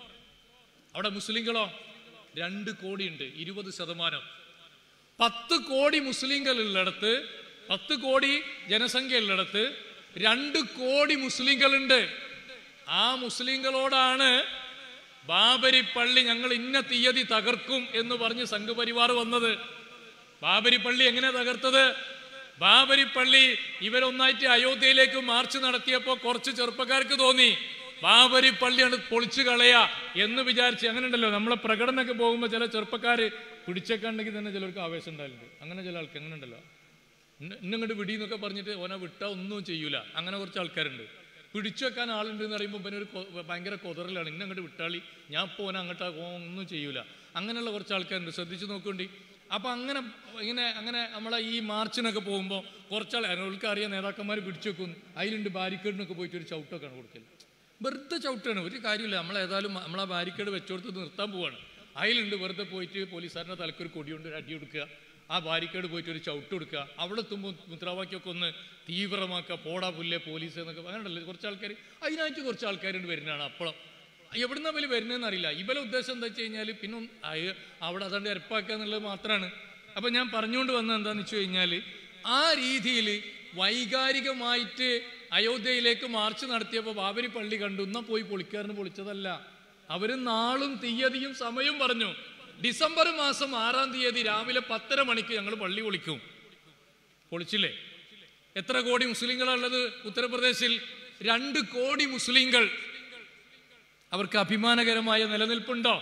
അവിടെ മുസ്ലിങ്ങളോ രണ്ട് കോടിയുണ്ട് ഇരുപത് ശതമാനം പത്ത് കോടി മുസ്ലിങ്ങൾ ഉള്ളിടത്ത് പത്ത് കോടി ജനസംഖ്യ ഉള്ളിടത്ത് രണ്ട് കോടി മുസ്ലിങ്ങളുണ്ട് ആ മുസ്ലിങ്ങളോടാണ് ബാബരി പള്ളി ഞങ്ങൾ ഇന്ന തീയതി തകർക്കും എന്ന് പറഞ്ഞ് സംഘപരിവാർ വന്നത് ബാബരി പള്ളി എങ്ങനെ തകർത്തത് ബാബരി പള്ളി ഇവരൊന്നായിട്ട് അയോധ്യയിലേക്ക് മാർച്ച് നടത്തിയപ്പോൾ കുറച്ച് ചെറുപ്പക്കാർക്ക് തോന്നി ബാബരി പള്ളിയാണ് പൊളിച്ചു കളയാ എന്ന് വിചാരിച്ച് അങ്ങനെ ഉണ്ടല്ലോ നമ്മളെ പ്രകടനമൊക്കെ പോകുമ്പോൾ ചില ചെറുപ്പക്കാര് പിടിച്ചൊക്കെ ഉണ്ടെങ്കിൽ തന്നെ ചിലർക്ക് ആവേശം ഉണ്ടായിട്ടുണ്ട് അങ്ങനെ ചില ആൾക്ക് അങ്ങനെ ഉണ്ടല്ലോ ഇന്നങ്ങോട്ട് വിടി എന്നൊക്കെ പറഞ്ഞിട്ട് ഓനെ വിട്ടാ ഒന്നും ചെയ്യൂല അങ്ങനെ കുറച്ച് ആൾക്കാരുണ്ട് പിടിച്ചു വെക്കാൻ ആളുണ്ട് എന്ന് പറയുമ്പോൾ പിന്നെ ഒരു കൊ- ഭയങ്കര കൊതറലാണ് ഇന്ന അങ്ങോട്ട് വിട്ടാളി ഞാൻ ഇപ്പോൾ ഓനെ അങ്ങോട്ട് ഒന്നും ചെയ്യൂല അങ്ങനെയുള്ള കുറച്ച് ആൾക്കാരുണ്ട് ശ്രദ്ധിച്ചു നോക്കേണ്ടി അപ്പൊ അങ്ങനെ ഇങ്ങനെ അങ്ങനെ നമ്മളെ ഈ മാർച്ചിനൊക്കെ പോകുമ്പോൾ കുറച്ചാൾ അവർക്ക് അറിയാം നേതാക്കന്മാർ പിടിച്ചു വെക്കും അതിലുണ്ട് ബാരിക്കേഡിനൊക്കെ പോയിട്ട് ഒരു ചവിട്ടൊക്കെയാണ് കൊടുക്കൽ വെറുതെ ചവിട്ടാണ് ഒരു കാര്യമില്ല നമ്മൾ ഏതായാലും നമ്മളെ ബാരിക്കേഡ് വെച്ചോടത്ത് നിർത്താൻ പോവാണ് അതിലുണ്ട് വെറുതെ പോയിട്ട് പോലീസുകാരൻ്റെ തലക്കൊരു കൊടി കൊണ്ട് ഒരു അടി കൊടുക്കുക ആ ബാരിക്കേഡ് പോയിട്ട് ഒരു ചവിട്ട് കൊടുക്കുക അവിടെ എത്തുമ്പോൾ മുദ്രാവാക്യമൊക്കെ ഒന്ന് തീവ്രമാക്കുക പോടാ പുല്ലേ പോലീസ് എന്നൊക്കെ അങ്ങനെയല്ലേ കുറച്ച് ആൾക്കാർ അതിനായിട്ട് കുറച്ച് ആൾക്കാരുണ്ട് വരുന്നതാണ് അപ്പോഴും എവിടുന്ന ഇവര് വരുന്നതെന്ന് അറിയില്ല ഇവലെ ഉദ്ദേശം എന്താ വെച്ച് കഴിഞ്ഞാൽ പിന്നെ ഒന്ന് അയ- അവിടെ അതുകൊണ്ട് എരപ്പാക്കുക എന്നുള്ളത് മാത്രമാണ് അപ്പൊ ഞാൻ പറഞ്ഞുകൊണ്ട് വന്നത് എന്താന്ന് വെച്ച് കഴിഞ്ഞാൽ ആ രീതിയിൽ വൈകാരികമായിട്ട് അയോധ്യയിലേക്ക് മാർച്ച് നടത്തിയപ്പോൾ ബാബരി പള്ളി കണ്ടു എന്നാ പോയി പൊളിക്കാരന് പൊളിച്ചതല്ല അവര് നാളും തീയതിയും സമയവും പറഞ്ഞു ഡിസംബർ മാസം ആറാം തീയതി രാവിലെ പത്തര മണിക്ക് ഞങ്ങൾ പള്ളി പൊളിക്കും പൊളിച്ചില്ലേ എത്ര കോടി മുസ്ലിങ്ങളാണുള്ളത് ഉത്തർപ്രദേശിൽ രണ്ട് കോടി മുസ്ലിങ്ങൾ അവർക്ക് അഭിമാനകരമായ നിലനിൽപ്പുണ്ടോ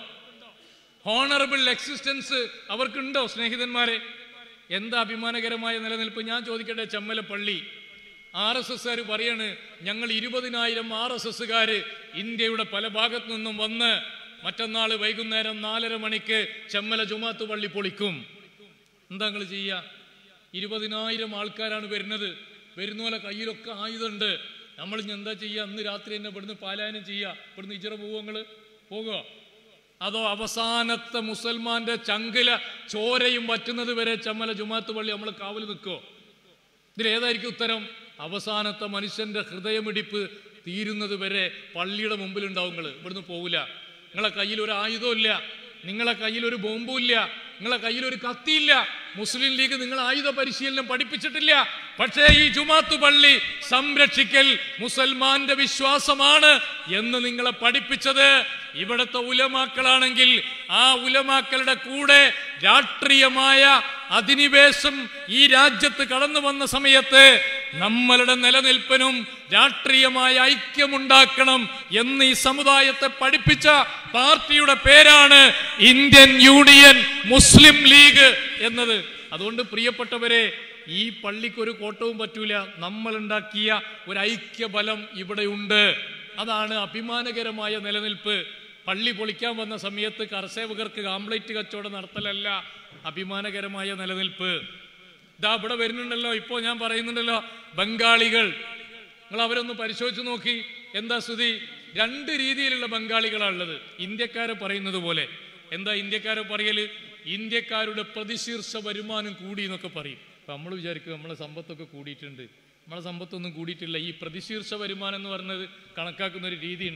ഹോണറബിൾ എക്സിസ്റ്റൻസ് അവർക്കുണ്ടോ സ്നേഹിതന്മാരെ എന്താ അഭിമാനകരമായ നിലനിൽപ്പ് ഞാൻ ചോദിക്കട്ടെ ചെമ്മലപ്പള്ളി ആർ എസ് എസ്സുകാർ പറയാണ് ഞങ്ങൾ ഇരുപതിനായിരം ആർ എസ് എസ്സുകാര് ഇന്ത്യയുടെ പല ഭാഗത്തു നിന്നും വന്ന് മറ്റന്നാൾ വൈകുന്നേരം നാലര മണിക്ക് ചെമ്മല ജുമാത്ത് പള്ളി പൊളിക്കും എന്താ നിങ്ങൾ ചെയ്യുക ഇരുപതിനായിരം ആൾക്കാരാണ് വരുന്നത് വരുന്ന പോലെ കയ്യിലൊക്കെ ആയുധമുണ്ട് നമ്മൾ ഇനി എന്താ ചെയ്യുക അന്ന് രാത്രി തന്നെ ഇവിടുന്ന് പാലായനം ചെയ്യുക ഇവിടുന്ന് ഇച്ചിറ പോവുക നിങ്ങൾ പോകുക അതോ അവസാനത്തെ മുസൽമാന്റെ ചങ്കില ചോരയും വറ്റുന്നത് വരെ ചമ്മല ജുമാത്ത് പള്ളി നമ്മൾ കാവൽ നിൽക്കോ ഇതിലേതായിരിക്കും ഉത്തരം അവസാനത്തെ മനുഷ്യന്റെ ഹൃദയമിടിപ്പ് തീരുന്നത് വരെ പള്ളിയുടെ മുമ്പിലുണ്ടാവും നിങ്ങൾ ഇവിടുന്ന് പോവില്ല നിങ്ങളെ കയ്യിൽ ഒരു ആയുധമില്ല നിങ്ങളെ കയ്യിൽ ഒരു ബോംബും ഇല്ല നിങ്ങളെ കയ്യിൽ ഒരു കത്തിയില്ല മുസ്ലിം ലീഗ് നിങ്ങൾ ആയുധ പരിശീലനം പഠിപ്പിച്ചിട്ടില്ല പക്ഷേ ഈ ജുമാത്തു പള്ളി സംരക്ഷിക്കൽ മുസൽമാന്റെ വിശ്വാസമാണ് എന്ന് നിങ്ങളെ പഠിപ്പിച്ചത് ഇവിടുത്തെ ഉലമാക്കളാണെങ്കിൽ ആ ഉലമാക്കളുടെ കൂടെ രാഷ്ട്രീയമായ അധിനിവേശം ഈ രാജ്യത്ത് കടന്നു വന്ന സമയത്ത് നമ്മളുടെ നിലനിൽപ്പിനും രാഷ്ട്രീയമായ ഐക്യമുണ്ടാക്കണം എന്ന് ഈ സമുദായത്തെ പഠിപ്പിച്ച പാർട്ടിയുടെ പേരാണ് ഇന്ത്യൻ യൂണിയൻ മുസ്ലിം ലീഗ് എന്നത് അതുകൊണ്ട് പ്രിയപ്പെട്ടവരെ ഈ പള്ളിക്ക് ഒരു കോട്ടവും പറ്റൂല നമ്മൾ ഉണ്ടാക്കിയ ഒരു ഐക്യബലം ഇവിടെയുണ്ട് അതാണ് അഭിമാനകരമായ നിലനിൽപ്പ് പള്ളി പൊളിക്കാൻ വന്ന സമയത്ത് കർഷകർക്ക് കാംപ്ലേറ്റ് കച്ചവടം നടത്തലല്ല അഭിമാനകരമായ നിലനിൽപ്പ് ഇതാ ഇവിടെ വരുന്നുണ്ടല്ലോ ഇപ്പോൾ ഞാൻ പറയുന്നുണ്ടല്ലോ ബംഗാളികൾ നിങ്ങൾ അവരൊന്ന് പരിശോധിച്ച് നോക്കി എന്താ സ്ഥിതി രണ്ട് രീതിയിലുള്ള ബംഗാളികളാണുള്ളത് ഇന്ത്യക്കാരെ പറയുന്നത് പോലെ എന്താ ഇന്ത്യക്കാരെ പറയല് ഇന്ത്യക്കാരുടെ പ്രതിശീർഷ വരുമാനം കൂടി എന്നൊക്കെ പറയും അപ്പൊ നമ്മൾ വിചാരിക്കും നമ്മളെ സമ്പത്തൊക്കെ കൂടിയിട്ടുണ്ട് നമ്മളെ സമ്പത്തൊന്നും കൂടിയിട്ടില്ല ഈ പ്രതിശീർഷ വരുമാനം എന്ന് പറയുന്നത് കണക്കാക്കുന്ന ഒരു രീതിയുണ്ട്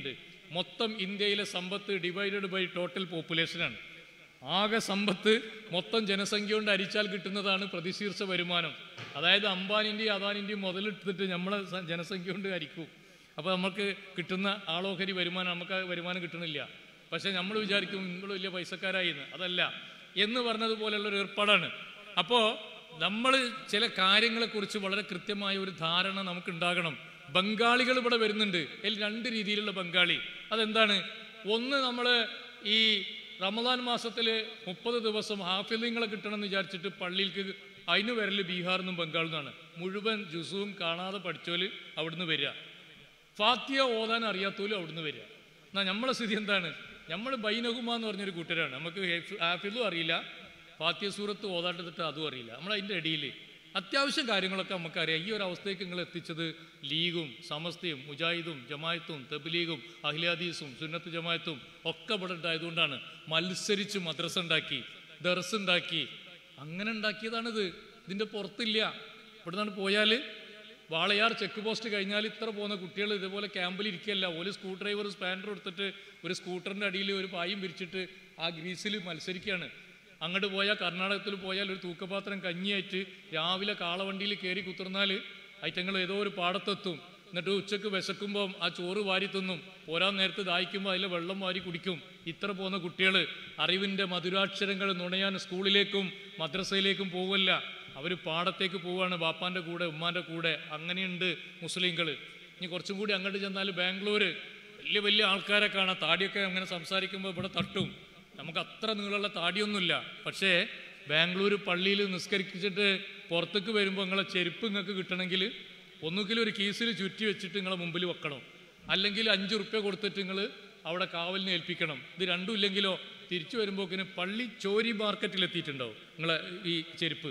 മൊത്തം ഇന്ത്യയിലെ സമ്പത്ത് ഡിവൈഡഡ് ബൈ ടോട്ടൽ പോപ്പുലേഷനാണ് ആകെ സമ്പത്ത് മൊത്തം ജനസംഖ്യ കൊണ്ട് അരിച്ചാൽ കിട്ടുന്നതാണ് പ്രതിശീർഷ വരുമാനം അതായത് അംബാനിൻ്റെയും അദാനിൻ്റെയും മുതലെടുത്തിട്ട് നമ്മളെ സ- ജനസംഖ്യ കൊണ്ട് അരിക്കും അപ്പോൾ നമുക്ക് കിട്ടുന്ന ആളോഹരി വരുമാനം നമുക്ക് ആ വരുമാനം കിട്ടണില്ല പക്ഷേ നമ്മൾ വിചാരിക്കും നിങ്ങൾ വലിയ പൈസക്കാരായി എന്ന് അതല്ല എന്ന് പറഞ്ഞതുപോലെയുള്ള ഒരു ഏർപ്പാടാണ് അപ്പോൾ നമ്മൾ ചില കാര്യങ്ങളെക്കുറിച്ച് വളരെ കൃത്യമായ ഒരു ധാരണ നമുക്ക് ഉണ്ടാകണം ബംഗാളികൾ ഇവിടെ വരുന്നുണ്ട് അതിൽ രണ്ട് രീതിയിലുള്ള ബംഗാളി അതെന്താണ് ഒന്ന് നമ്മൾ ഈ റമദാൻ മാസത്തിൽ മുപ്പത് ദിവസം ഹാഫിലിങ്ങളെ കിട്ടണം എന്ന് വിചാരിച്ചിട്ട് പള്ളിയിലേക്ക് അതിന് വരല് ബീഹാറിൽ നിന്നും ബംഗാളിൽ നിന്നാണ് മുഴുവൻ ജുസുവും കാണാതെ പഠിച്ചോല് അവിടുന്ന് വരിക ഫാത്തിയ ഓതാൻ അറിയാത്തോലും അവിടുന്ന് വരിക എന്നാൽ നമ്മളെ സ്ഥിതി എന്താണ് നമ്മൾ ബൈനഹുമ എന്ന് പറഞ്ഞൊരു കൂട്ടരാണ് നമുക്ക് ഹെഫ്- ഹാഫിളും അറിയില്ല ഫാത്തിയ സൂറത്ത് ഓതാട്ടെത്തിട്ട് അതും അറിയില്ല നമ്മൾ അതിൻ്റെ ഇടയിൽ അത്യാവശ്യം കാര്യങ്ങളൊക്കെ നമുക്കറിയാം ഈ ഒരു അവസ്ഥയ്ക്ക് നിങ്ങൾ എത്തിച്ചത് ലീഗും സമസ്തയും മുജാഹിദും ജമായത്തും തബ്ലീഗും അഹ്ലിയാദീസും സുന്നത്ത് ജമായത്തും ഒക്കെ ഇവിടെ ഉണ്ടായതുകൊണ്ടാണ് മത്സരിച്ച് മദ്രസ ഉണ്ടാക്കി ദർസ് ഉണ്ടാക്കി അങ്ങനെ ഉണ്ടാക്കിയതാണിത് ഇതിൻ്റെ പുറത്തില്ല ഇവിടെ നിന്നാണ് പോയാൽ വാളയാർ ചെക്ക് പോസ്റ്റ് കഴിഞ്ഞാൽ ഇത്ര പോകുന്ന കുട്ടികൾ ഇതുപോലെ ക്യാമ്പിൽ ഇരിക്കുകയല്ല ഒരു സ്ക്രൂ ഡ്രൈവർ സ്പാൻഡർ എടുത്തിട്ട് ഒരു സ്കൂട്ടറിൻ്റെ അടിയിൽ ഒരു പായും വിരിച്ചിട്ട് ആ ഗ്രീസിൽ മത്സരിക്കുകയാണ് അങ്ങോട്ട് പോയാൽ കർണാടകത്തിൽ പോയാൽ ഒരു തൂക്കപാത്രം കഞ്ഞിയായിട്ട് രാവിലെ കാളവണ്ടിയിൽ കയറി കുത്തിർന്നാൽ ഐറ്റങ്ങൾ ഏതോ ഒരു പാടത്തെത്തും എന്നിട്ട് ഉച്ചക്ക് വിശക്കുമ്പം ആ ചോറ് വാരി തിന്നും പോരാൻ നേരത്ത് ദാഹിക്കുമ്പോൾ അതിലെ വെള്ളം വാരി കുടിക്കും ഇത്ര പോകുന്ന കുട്ടികൾ അറിവിൻ്റെ മധുരാക്ഷരങ്ങൾ നുണയാൻ സ്കൂളിലേക്കും മദ്രസയിലേക്കും പോവല്ല അവർ പാടത്തേക്ക് പോവുകയാണ് ബാപ്പാൻ്റെ കൂടെ ഉമ്മാൻ്റെ കൂടെ അങ്ങനെയുണ്ട് മുസ്ലിങ്ങൾ ഇനി കുറച്ചും കൂടി അങ്ങോട്ട് ചെന്നാൽ ബാംഗ്ലൂർ വലിയ വലിയ ആൾക്കാരെ കാണാം താടിയൊക്കെ അങ്ങനെ സംസാരിക്കുമ്പോൾ ഇവിടെ തട്ടും നമുക്ക് അത്ര നീളമുള്ള താടിയൊന്നുമില്ല പക്ഷേ ബാംഗ്ലൂർ പള്ളിയിൽ നിസ്കരിച്ചിട്ട് പുറത്തേക്ക് വരുമ്പോൾ നിങ്ങളെ ചെരുപ്പ് നിങ്ങൾക്ക് കിട്ടണമെങ്കിൽ ഒന്നുകിൽ ഒരു കീസിൽ ചുറ്റി വെച്ചിട്ട് നിങ്ങളെ മുമ്പിൽ വെക്കണം അല്ലെങ്കിൽ അഞ്ച് റുപ്യ കൊടുത്തിട്ട് നിങ്ങൾ അവിടെ കാവലിന് ഏൽപ്പിക്കണം ഇത് രണ്ടും ഇല്ലെങ്കിലോ തിരിച്ചു വരുമ്പോക്കിന് പള്ളി ചോരി മാർക്കറ്റിൽ എത്തിയിട്ടുണ്ടാവും നിങ്ങളെ ഈ ചെരുപ്പ്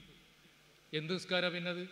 എന്ത് നിസ്കാര പിന്നത്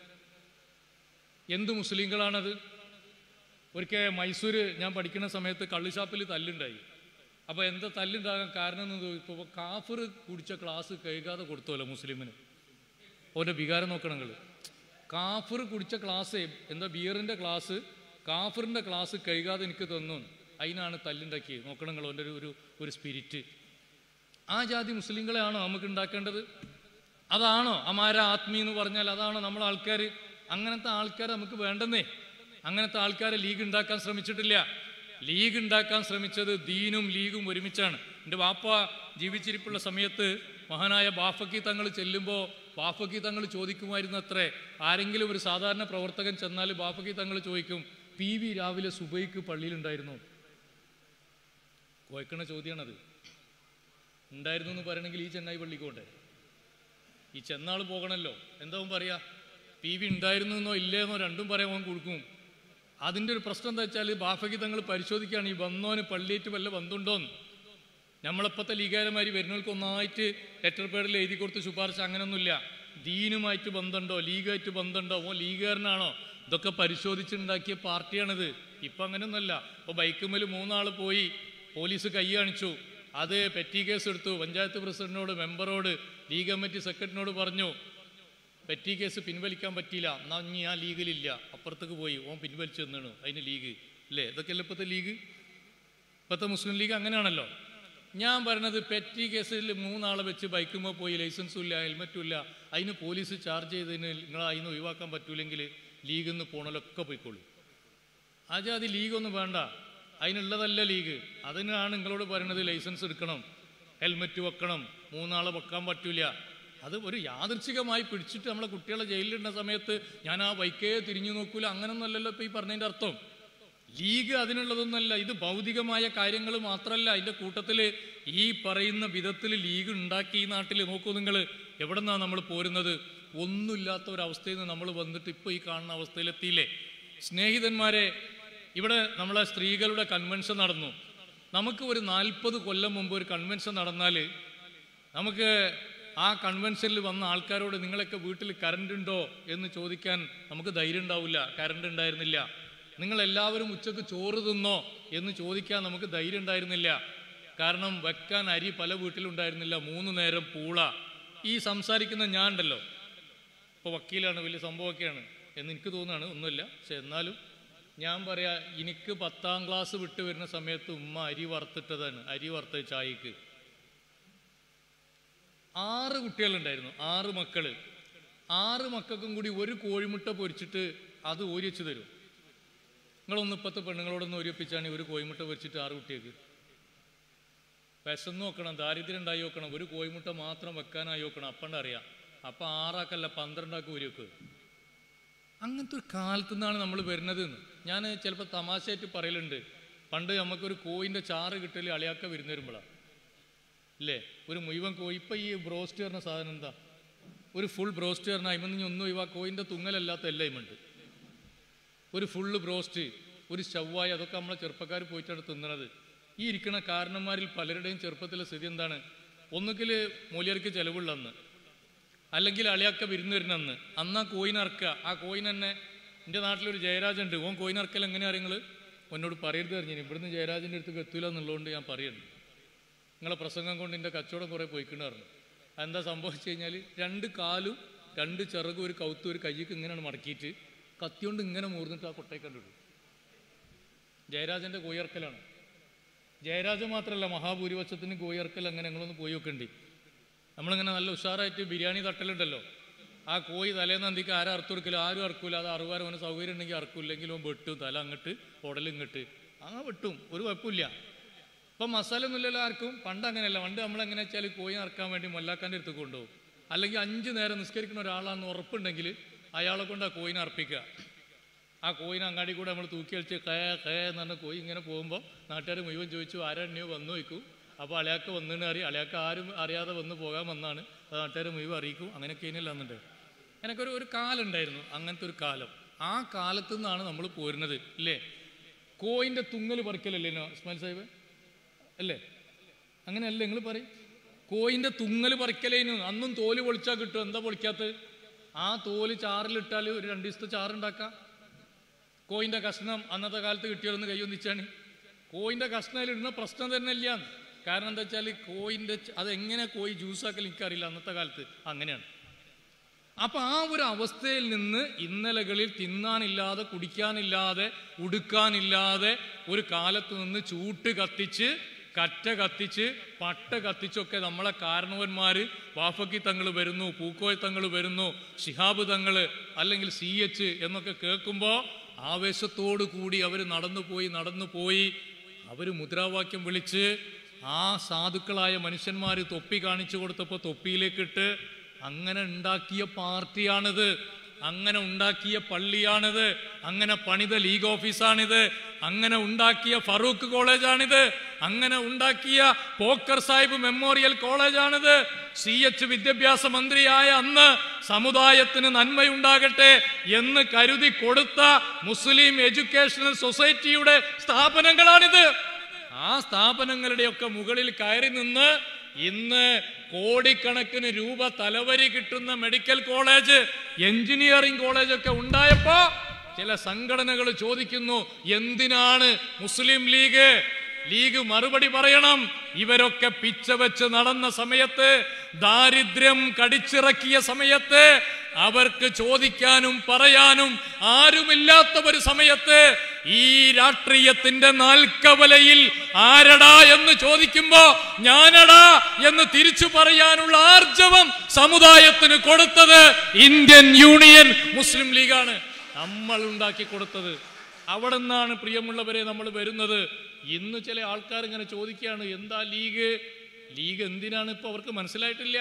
എന്ത് മുസ്ലിങ്ങളാണത് ഒരിക്കൽ മൈസൂർ ഞാൻ പഠിക്കുന്ന സമയത്ത് കള്ളുഷാപ്പിൽ തല്ലുണ്ടായി അപ്പോൾ എന്താ തല്ലുണ്ടാകാൻ കാരണം എന്ന് ഇപ്പോൾ കാഫർ കുടിച്ച ക്ലാസ് കഴുകാതെ കൊടുത്തോല്ലോ മുസ്ലിമിന് ഓൻ്റെ വികാരം നോക്കണം നിങ്ങൾ കാഫർ കുടിച്ച ക്ലാസ് എന്താ ബിയറിൻ്റെ ക്ലാസ് കാഫറിൻ്റെ ക്ലാസ് കഴുകാതെ എനിക്ക് തന്നു അതിനാണ് തല്ലുണ്ടാക്കിയത് നോക്കണം നിങ്ങൾ ഓൻ്റെ ഒരു ഒരു ഒരു സ്പിരിറ്റ് ആ ജാതി മുസ്ലിങ്ങളെയാണോ നമുക്ക് ഉണ്ടാക്കേണ്ടത് അതാണോ അമാര ആത്മീ എന്ന് പറഞ്ഞാൽ അതാണോ നമ്മളെ ആൾക്കാർ അങ്ങനത്തെ ആൾക്കാർ നമുക്ക് വേണ്ടെന്നേ അങ്ങനത്തെ ആൾക്കാരെ ലീഗ് ഉണ്ടാക്കാൻ ശ്രമിച്ചിട്ടില്ല ലീഗ് ഉണ്ടാക്കാൻ ശ്രമിച്ചത് ദീനും ലീഗും ഒരുമിച്ചാണ് എൻ്റെ വാപ്പ ജീവിച്ചിരിപ്പുള്ള സമയത്ത് മഹാനായ ബാഫക്കി തങ്ങൾ ചെല്ലുമ്പോൾ ബാഫക്കി തങ്ങൾ ചോദിക്കുമായിരുന്നു അത്രേ ആരെങ്കിലും ഒരു സാധാരണ പ്രവർത്തകൻ ചെന്നാൽ ബാഫക്കി തങ്ങൾ ചോദിക്കും പി വി രാവിലെ സുബൈക്ക് പള്ളിയിലുണ്ടായിരുന്നു കോയക്കണ ചോദ്യമാണത് ഉണ്ടായിരുന്നു എന്ന് പറയണമെങ്കിൽ ഈ ചെന്നൈ പള്ളിക്കോട്ടെ ഈ ചെന്നാൾ പോകണമല്ലോ എന്താവും പറയാ പി വി ഉണ്ടായിരുന്നു എന്നോ ഇല്ലേന്നോ രണ്ടും പറയാൻ അവൻ കൊടുക്കും അതിൻ്റെ ഒരു പ്രശ്നം എന്താ വെച്ചാൽ ബാഫയ്ക്ക് തങ്ങൾ പരിശോധിക്കുകയാണ് ഈ വന്നോന് പള്ളിയേറ്റ് വല്ല ബന്ധമുണ്ടോന്ന് നമ്മളിപ്പോഴത്തെ ലീഗാരന്മാർ വരുന്നവർക്ക് ഒന്നായിട്ട് ലെറ്റർ പേഡിൽ എഴുതി കൊടുത്ത് ശുപാർശ അങ്ങനെയൊന്നുമില്ല ദീനുമായിട്ട് ബന്ധമുണ്ടോ ലീഗായിട്ട് ബന്ധമുണ്ടോ ഓ ലീഗുകാരനാണോ ഇതൊക്കെ പരിശോധിച്ചുണ്ടാക്കിയ പാർട്ടിയാണിത് ഇപ്പം അങ്ങനെയൊന്നുമല്ല ഇപ്പോൾ ബൈക്കുമ്മൽ മൂന്നാൾ പോയി പോലീസ് കൈ കാണിച്ചു അത് പെറ്റി കേസ് എടുത്തു പഞ്ചായത്ത് പ്രസിഡന്റിനോട് മെമ്പറോട് ലീഗ് കമ്മിറ്റി സെക്രട്ടറിനോട് പറഞ്ഞു പെറ്റി കേസ് പിൻവലിക്കാൻ പറ്റിയില്ല എന്നാൽ ഇനി ആ ലീഗിലില്ല അപ്പുറത്തേക്ക് പോയി ഓൻ പിൻവലിച്ചു തന്നണു അതിന് ലീഗ് അല്ലേ ഇതൊക്കെയല്ലേ ഇപ്പോഴത്തെ ലീഗ് ഇപ്പോഴത്തെ മുസ്ലിം ലീഗ് അങ്ങനെയാണല്ലോ ഞാൻ പറഞ്ഞത് പെറ്റി കേസിൽ മൂന്നാളെ വെച്ച് ബൈക്കുമ്പോൾ പോയി ലൈസൻസും ഇല്ല ഹെൽമറ്റും ഇല്ല അതിന് പോലീസ് ചാർജ് ചെയ്തതിന് നിങ്ങൾ അതിന് ഒഴിവാക്കാൻ പറ്റൂലെങ്കിൽ ലീഗിൽ നിന്ന് പോണലൊക്കെ പോയിക്കോളൂ ആ ജാതി ലീഗൊന്നും വേണ്ട അതിനുള്ളതല്ല ലീഗ് അതിനാണ് നിങ്ങളോട് പറയുന്നത് ലൈസൻസ് എടുക്കണം ഹെൽമെറ്റ് വെക്കണം മൂന്നാളെ വെക്കാൻ പറ്റൂല അത് ഒരു യാദൃച്ഛികമായി പിടിച്ചിട്ട് നമ്മളെ കുട്ടികളെ ജയിലിലിടുന്ന സമയത്ത് ഞാൻ ആ ബൈക്കേ തിരിഞ്ഞു നോക്കൂല അങ്ങനൊന്നുമല്ലല്ലോ ഇപ്പോൾ ഈ പറഞ്ഞതിൻ്റെ അർത്ഥം ലീഗ് അതിനുള്ളതൊന്നല്ല ഇത് ഭൗതികമായ കാര്യങ്ങൾ മാത്രമല്ല അതിൻ്റെ കൂട്ടത്തിൽ ഈ പറയുന്ന വിധത്തിൽ ലീഗ് ഉണ്ടാക്കി ഈ നാട്ടിൽ നോക്കൂ നിങ്ങൾ എവിടെ നിന്നാണ് നമ്മൾ പോരുന്നത് ഒന്നുമില്ലാത്ത ഒരവസ്ഥയിൽ നിന്ന് നമ്മൾ വന്നിട്ട് ഇപ്പോൾ ഈ കാണുന്ന അവസ്ഥയിലെത്തിയില്ലേ സ്നേഹിതന്മാരെ ഇവിടെ നമ്മളെ സ്ത്രീകളുടെ കൺവെൻഷൻ നടന്നു നമുക്ക് ഒരു നാൽപ്പത് കൊല്ലം മുമ്പ് ഒരു കൺവെൻഷൻ നടന്നാൽ നമുക്ക് ആ കൺവെൻഷനിൽ വന്ന ആൾക്കാരോട് നിങ്ങളൊക്കെ വീട്ടിൽ കറണ്ട് ഉണ്ടോ എന്ന് ചോദിക്കാൻ നമുക്ക് ധൈര്യം ഉണ്ടാവില്ല കറണ്ട് ഉണ്ടായിരുന്നില്ല നിങ്ങൾ എല്ലാവരും ഉച്ചക്ക് ചോറ് തിന്നോ എന്ന് ചോദിക്കാൻ നമുക്ക് ധൈര്യം ഉണ്ടായിരുന്നില്ല കാരണം വെക്കാൻ അരി പല വീട്ടിലുണ്ടായിരുന്നില്ല മൂന്ന് നേരം പൂള ഈ സംസാരിക്കുന്ന ഞാൻ ഉണ്ടല്ലോ ഇപ്പോൾ വക്കീലാണ് വലിയ സംഭവമൊക്കെയാണ് എന്ന് എനിക്ക് തോന്നുകയാണ് ഒന്നുമില്ല പക്ഷെ എന്നാലും ഞാൻ പറയാ എനിക്ക് പത്താം ക്ലാസ് വിട്ട് വരുന്ന സമയത്ത് ഉമ്മ അരി വറുത്തിട്ടതാണ് അരി വറുത്ത ചായക്ക് ആറ് കുട്ടികളുണ്ടായിരുന്നു ആറ് മക്കള് ആറ് മക്കൾക്കും കൂടി ഒരു കോഴിമുട്ട പൊരിച്ചിട്ട് അത് ഓരി വെച്ച് തരും നിങ്ങളൊന്ന് ഇപ്പത്തെ പെണ്ണുങ്ങളോടൊന്ന് ഓരിപ്പിച്ചാണ് ഒരു കോഴിമുട്ട പൊരിച്ചിട്ട് ആറ് കുട്ടികൾക്ക് വിശന്ന് നോക്കണം ദാരിദ്ര്യം ഉണ്ടായി നോക്കണം ഒരു കോഴിമുട്ട മാത്രം വെക്കാനായി നോക്കണം അപ്പണ്ട അറിയാം അപ്പം ആറാക്കല്ല പന്ത്രണ്ടാക്ക് ഊരി വെക്കുക അങ്ങനത്തെ ഒരു കാലത്തു നിന്നാണ് നമ്മൾ വരുന്നത് എന്ന് ഞാൻ ചിലപ്പോൾ തമാശയായിട്ട് പറയലുണ്ട് പണ്ട് നമുക്കൊരു കോയിൻ്റെ ചാറ് കിട്ടൽ അളിയാക്ക വിരുന്ന് വരുമ്പോഴാണ് ഇല്ലേ ഒരു മുഴുവൻ കോഴി ഇപ്പം ഈ ബ്രോസ്റ്റ് പറഞ്ഞ സാധനം എന്താ ഒരു ഫുൾ ബ്രോസ്റ്റ് പറഞ്ഞാൽ അതിമെന്ന് ഒന്നും ഒഴിവാ കോയിൻ്റെ തുങ്ങലല്ലാത്ത എല്ലാം ഉണ്ട് ഒരു ഫുള്ള് ബ്രോസ്റ്റ് ഒരു ചവ്വായി അതൊക്കെ നമ്മളെ ചെറുപ്പക്കാർ പോയിട്ടാണ് തിന്നണത് ഈ ഇരിക്കുന്ന കാരണന്മാരിൽ പലരുടെയും ചെറുപ്പത്തിലെ സ്ഥിതി എന്താണ് ഒന്നുകിൽ മൂല്യർക്ക് ചെലവുള്ള അന്ന് അല്ലെങ്കിൽ അളിയാക്ക വിരുന്ന് വരുന്ന അന്ന് അന്ന് ആ കോയിനറക്കുക ആ കോയിൻ തന്നെ എൻ്റെ നാട്ടിലൊരു ജയരാജൻ ഉണ്ട് ഓൻ കോയിനറക്കൽ എങ്ങനെയാ നിങ്ങൾ എന്നോട് പറയരുത് അറിഞ്ഞു ഇവിടുന്ന് ജയരാജൻ്റെ അടുത്ത് എത്തൂല എന്നുള്ളതുകൊണ്ട് ഞാൻ പറയുന്നു നിങ്ങളെ പ്രസംഗം കൊണ്ട് എൻ്റെ കച്ചവടം കുറേ പോയിക്കുന്നു പറഞ്ഞു എന്താ സംഭവിച്ചു കഴിഞ്ഞാൽ രണ്ട് കാലും രണ്ട് ചിറകും ഒരു കൗത്തും ഒരു കയ്യൊക്കെ ഇങ്ങനെയാണ് മടക്കിയിട്ട് കത്തിയോണ്ട് ഇങ്ങനെ മൂർന്നിട്ട് ആ കൊട്ടയെ കണ്ടിട്ടു ജയരാജൻ്റെ കോയിറക്കലാണ് ജയരാജൻ മാത്രമല്ല മഹാഭൂരിപക്ഷത്തിന് കോയിറക്കൽ അങ്ങനെ ഞങ്ങളൊന്ന് പോയി വെക്കണ്ടി നമ്മളിങ്ങനെ നല്ല ഉഷാറായിട്ട് ബിരിയാണി തട്ടലുണ്ടല്ലോ ആ കോഴി തലേന്ന് അന്തിക്ക് ആരും അറുത്ത് കൊടുക്കില്ല ആരും അറക്കൂല അത് അറുവാരം അവന് സൗകര്യം ഉണ്ടെങ്കിൽ അറക്കൂല്ലെങ്കിൽ അവൻ വെട്ടും തല അങ്ങോട്ട് ഉടലും ഇങ്ങോട്ട് അങ്ങനെ വെട്ടും ഒരു കുഴപ്പമില്ല ഇപ്പം മസാല ഒന്നുമില്ലല്ലോ ആർക്കും പണ്ട് അങ്ങനെയല്ല പണ്ട് നമ്മളെങ്ങനെ വെച്ചാൽ കോഴി അറക്കാൻ വേണ്ടി മൊല്ലാക്കാൻ്റെ അടുത്ത് കൊണ്ടുപോകും അല്ലെങ്കിൽ അഞ്ച് നേരം നിസ്കരിക്കുന്ന ഒരാളാണെന്ന് ഉറപ്പുണ്ടെങ്കിൽ അയാളെ കൊണ്ട് ആ കോയിനെ അർപ്പിക്കുക ആ കോയിനെ അങ്ങാടി കൂടെ നമ്മൾ തൂക്കി കളിച്ച് കേ കേ എന്ന് പറഞ്ഞ കോയി ഇങ്ങനെ പോകുമ്പോൾ നാട്ടുകാർ മുഴുവൻ ചോദിച്ചു ആരെണ്ണിയോ വന്നു വയ്ക്കും അപ്പോൾ അളയാക്ക വന്നിട്ട് അറിയും അളയാക്ക ആരും അറിയാതെ വന്ന് പോകാൻ വന്നാണ് അത് നാട്ടുകാർ മുഴുവൻ അറിയിക്കും അങ്ങനെയൊക്കെ ഇനിയല്ല എന്നുണ്ട് എനിക്കൊരു ഒരു ഒരു കാലം ഉണ്ടായിരുന്നു അങ്ങനത്തെ ഒരു കാലം ആ കാലത്തു നിന്നാണ് നമ്മൾ പോരുന്നത് ഇല്ലേ കോയിൻ്റെ തുങ്ങൽ പറിക്കലല്ലേ ഇസ്മായിൽ സാഹിബ് അല്ലേ അങ്ങനെയല്ലേ നിങ്ങൾ പറയും കോയിൻ്റെ തുങ്ങൽ പറിക്കലേനു അന്നും തോല് പൊളിച്ചാൽ കിട്ടും എന്താ പൊളിക്കാത്തത് ആ തോല് ചാറിലിട്ടാൽ ഒരു രണ്ട് ദിവസത്തെ ചാറുണ്ടാക്കാം കോയിൻ്റെ കഷ്ണം അന്നത്തെ കാലത്ത് കിട്ടിയതെന്ന് കൈയൊന്നിച്ചാണ് കോയിൻ്റെ കഷ്ണം ഇടുന്ന പ്രശ്നം തന്നെ ഇല്ല കാരണം എന്താ വെച്ചാൽ കോയിൻ്റെ ച- അതെങ്ങനെ കോയി ജ്യൂസാക്കൽ എനിക്കറിയില്ല അന്നത്തെ കാലത്ത് അങ്ങനെയാണ് അപ്പൊ ആ ഒരു അവസ്ഥയിൽ നിന്ന് ഇന്നലകളിൽ തിന്നാനില്ലാതെ കുടിക്കാനില്ലാതെ ഉടുക്കാനില്ലാതെ ഒരു കാലത്ത് നിന്ന് ചൂട്ട് കത്തിച്ച് കറ്റ കത്തിച്ച് പട്ട കത്തിച്ചൊക്കെ നമ്മളെ കാരണവന്മാര് വാഫക്കി തങ്ങൾ വരുന്നു പൂക്കോയ തങ്ങൾ വരുന്നു ഷിഹാബ് തങ്ങൾ അല്ലെങ്കിൽ സി എച്ച് എന്നൊക്കെ കേൾക്കുമ്പോൾ ആവേശത്തോടു കൂടി അവർ നടന്നു പോയി നടന്നു പോയി അവർ മുദ്രാവാക്യം വിളിച്ച് ആ സാധുക്കളായ മനുഷ്യന്മാർ തൊപ്പി കാണിച്ചു കൊടുത്തപ്പോൾ തൊപ്പിയിലേക്കിട്ട് അങ്ങനെ ഉണ്ടാക്കിയ പാർട്ടിയാണിത് അങ്ങനെ ഉണ്ടാക്കിയ പള്ളിയാണിത് അങ്ങനെ പണിത ലീഗ് ഓഫീസാണിത് അങ്ങനെ ഉണ്ടാക്കിയ ഫറൂഖ് കോളേജാണിത് അങ്ങനെ ഉണ്ടാക്കിയ പോക്കർ സാഹിബ് മെമ്മോറിയൽ കോളേജാണിത് സി എച്ച് വിദ്യാഭ്യാസ മന്ത്രിയായ അന്ന് സമുദായത്തിന് നന്മയുണ്ടാകട്ടെ എന്ന് കരുതി കൊടുത്ത മുസ്ലിം എഡ്യൂക്കേഷണൽ സൊസൈറ്റിയുടെ സ്ഥാപനങ്ങളാണിത് ആ സ്ഥാപനങ്ങളുടെയൊക്കെ മുകളിൽ കയറി നിന്ന് ഇന്ന് കോടിക്കണക്കിന് രൂപ തലവരി കിട്ടുന്ന മെഡിക്കൽ കോളേജ് എഞ്ചിനീയറിംഗ് കോളേജ് ഒക്കെ ഉണ്ടായപ്പോ ചില സംഘടനകൾ ചോദിക്കുന്നു എന്തിനാണ് മുസ്ലിം ലീഗ് ലീഗ് മറുപടി പറയണം ഇവരൊക്കെ പിച്ച വെച്ച് നടന്ന സമയത്ത് ദാരിദ്ര്യം കടിച്ചിറക്കിയ സമയത്ത് അവർക്ക് ചോദിക്കാനും പറയാനും ആരുമില്ലാത്ത ഒരു സമയത്ത് ഈ രാഷ്ട്രീയത്തിന്റെ നാൽക്കവലയിൽ ആരടാ എന്ന് ചോദിക്കുമ്പോ ഞാനടാ എന്ന് തിരിച്ചു പറയാനുള്ള ആർജവം സമുദായത്തിന് കൊടുത്തത് ഇന്ത്യൻ യൂണിയൻ മുസ്ലിം ലീഗാണ് നമ്മൾ ഉണ്ടാക്കി കൊടുത്തത് അവിടെ നിന്നാണ് പ്രിയമുള്ളവരെ നമ്മൾ വരുന്നത് ഇന്ന് ചില ആൾക്കാർ ഇങ്ങനെ ചോദിക്കുകയാണ് എന്താ ലീഗ് ലീഗ് എന്തിനാണ് ഇപ്പൊ അവർക്ക് മനസ്സിലായിട്ടില്ല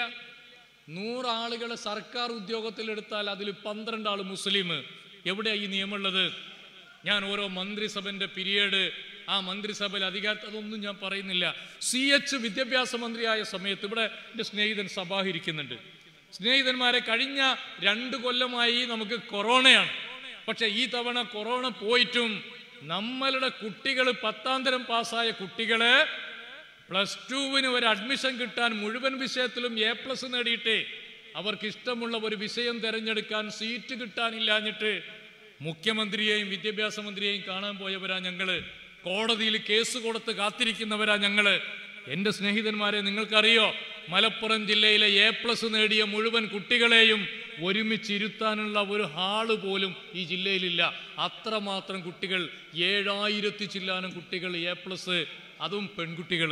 നൂറാളുകളെ സർക്കാർ ഉദ്യോഗത്തിലെടുത്താൽ അതിൽ പന്ത്രണ്ട് ആള് മുസ്ലിം എവിടെയാ ഈ നിയമമുള്ളത് ഞാൻ ഓരോ മന്ത്രിസഭന്റെ പിരീഡ് ആ മന്ത്രിസഭയിൽ അധികാര അതൊന്നും ഞാൻ പറയുന്നില്ല സി എച്ച് വിദ്യാഭ്യാസ മന്ത്രിയായ സമയത്ത് ഇവിടെ എൻ്റെ സ്നേഹിതൻ സഭാ ഇരിക്കുന്നുണ്ട് സ്നേഹിതന്മാരെ കഴിഞ്ഞ രണ്ട് കൊല്ലമായി നമുക്ക് കൊറോണയാണ് പക്ഷെ ഈ തവണ കൊറോണ പോയിട്ടും നമ്മളുടെ കുട്ടികൾ പത്താം തരം പാസ്സായ കുട്ടികള് പ്ലസ് ടുവിന് ഒരു അഡ്മിഷൻ കിട്ടാൻ മുഴുവൻ വിഷയത്തിലും എ പ്ലസ് നേടിയിട്ട് അവർക്ക് ഇഷ്ടമുള്ള ഒരു വിഷയം തിരഞ്ഞെടുക്കാൻ സീറ്റ് കിട്ടാനില്ലാഞ്ഞിട്ട് മുഖ്യമന്ത്രിയെയും വിദ്യാഭ്യാസ മന്ത്രിയെയും കാണാൻ പോയവരാ ഞങ്ങള് കോടതിയിൽ കേസ് കൊടുത്ത് കാത്തിരിക്കുന്നവരാ ഞങ്ങള് എന്റെ സ്നേഹിതന്മാരെ നിങ്ങൾക്കറിയോ മലപ്പുറം ജില്ലയിലെ എ പ്ലസ് നേടിയ മുഴുവൻ കുട്ടികളെയും ഒരുമിച്ചിരുത്താനുള്ള ഒരു ഹാള് പോലും ഈ ജില്ലയിലില്ല അത്രമാത്രം കുട്ടികൾ ഏഴായിരത്തി ചില്ലാനം കുട്ടികൾ എ പ്ലസ് അതും പെൺകുട്ടികൾ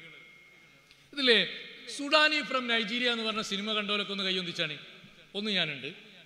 ഇതിലെ സുഡാനി ഫ്രം നൈജീരിയ എന്ന് പറഞ്ഞ സിനിമ കണ്ടവരൊക്കെ ഒന്ന് കൈയൊന്നിച്ചാണ് ഒന്ന് ഞാനുണ്ട്